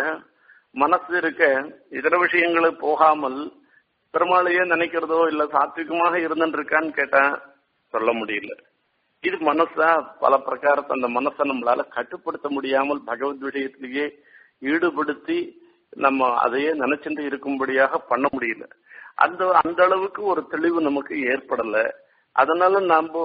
S1: மனசு இருக்க இதர விஷயங்களை போகாமல் பெருமாளையே நினைக்கிறதோ இல்ல சாத்விகமாக இருந்துட்டு இருக்கான்னு கேட்டா சொல்ல முடியல இது மனசா பல பிரகாரத்தை அந்த மனசை நம்மளால கட்டுப்படுத்த முடியாமல் பகவத் விஷயத்திலேயே ஈடுபடுத்தி நம்ம அதையே நினைச்சுட்டு இருக்கும்படியாக பண்ண முடியல அந்த அந்த அளவுக்கு ஒரு தெளிவு நமக்கு ஏற்படல அதனால நாம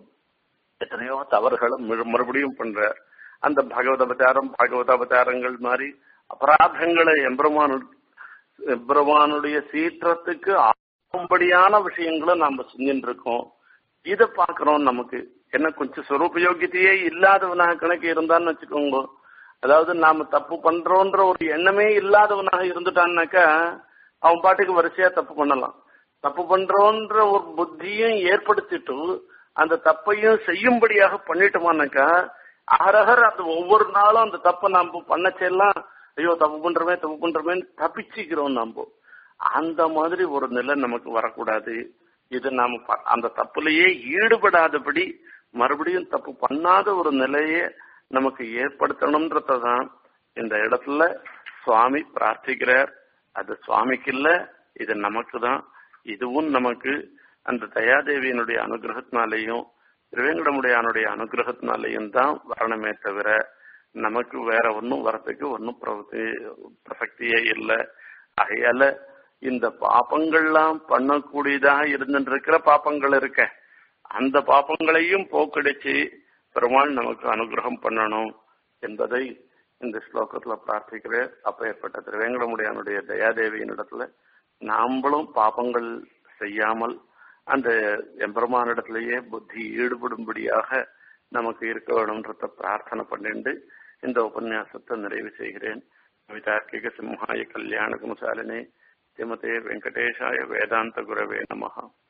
S1: எத்தனையோ தவறுகளை மறுபடியும் பண்ற அந்த பகவத அவதாரம் பகவத அவதாரங்கள் மாதிரி அபராதங்களை எம்பெருமான் எம்பெருமானுடைய சீற்றத்துக்கு ஆகும்படியான விஷயங்களை நாம செஞ்சுட்டு இருக்கோம் இதை பாக்குறோம் நமக்கு என்ன கொஞ்சம் சொரூபயோகியத்தையே இல்லாதவனாக கணக்கு இருந்தான்னு வச்சுக்கோங்க அதாவது நாம தப்பு பண்றோன்ற ஒரு எண்ணமே இல்லாதவனாக இருந்துட்டான்னாக்கா அவன் பாட்டுக்கு வரிசையா தப்பு பண்ணலாம் தப்பு பண்றோன்ற ஒரு புத்தியும் ஏற்படுத்திட்டு அந்த தப்பையும் செய்யும்படியாக பண்ணிட்டோமானாக்கா அகரகர் அந்த ஒவ்வொரு நாளும் அந்த தப்பை நாம பண்ணச்செல்லாம் ஐயோ தப்பு பண்றமே தப்பு பண்றமேன்னு தப்பிச்சுக்கிறோம் நாம அந்த மாதிரி ஒரு நிலை நமக்கு வரக்கூடாது இது நாம அந்த தப்புலயே ஈடுபடாதபடி மறுபடியும் தப்பு பண்ணாத ஒரு நிலையை நமக்கு ஏற்படுத்தணும்ன்றதான் இந்த இடத்துல சுவாமி பிரார்த்திக்கிறார் அது சுவாமிக்கு இல்ல இது நமக்கு தான் இதுவும் நமக்கு அந்த தயாதேவியினுடைய அனுகிரகத்தினாலேயும் திருவேங்கடமுடையானுடைய அனுகிரகத்தினாலேயும் தான் வரணுமே தவிர நமக்கு வேற ஒன்றும் வரத்துக்கு ஒன்றும் பிரசக்தியே இல்லை ஆகையால இந்த பாப்பங்கள்லாம் பண்ணக்கூடியதாக இருந்துருக்கிற பாப்பங்கள் இருக்க அந்த பாப்பங்களையும் போக்கடிச்சு பெருமாள் நமக்கு அனுகிரகம் பண்ணணும் என்பதை இந்த ஸ்லோகத்துல பிரார்த்திக்கிறேன் அப்பேற்பட்ட திருவேங்கடமுடியானுடைய தயாதேவியினிடத்துல நாம்பளும் பாப்பங்கள் செய்யாமல் அந்த எம்பெருமானிடத்திலேயே புத்தி ஈடுபடும்படியாக நமக்கு இருக்க வேணும்ன்றத பிரார்த்தனை பண்ணிண்டு இந்த உபன்யாசத்தை நிறைவு செய்கிறேன் கவிதார்க்கிக சிம்ஹாய கல்யாண குணசாலினே ஸ்ரீமதே வெங்கடேஷாய வேதாந்த குரவே நமஹா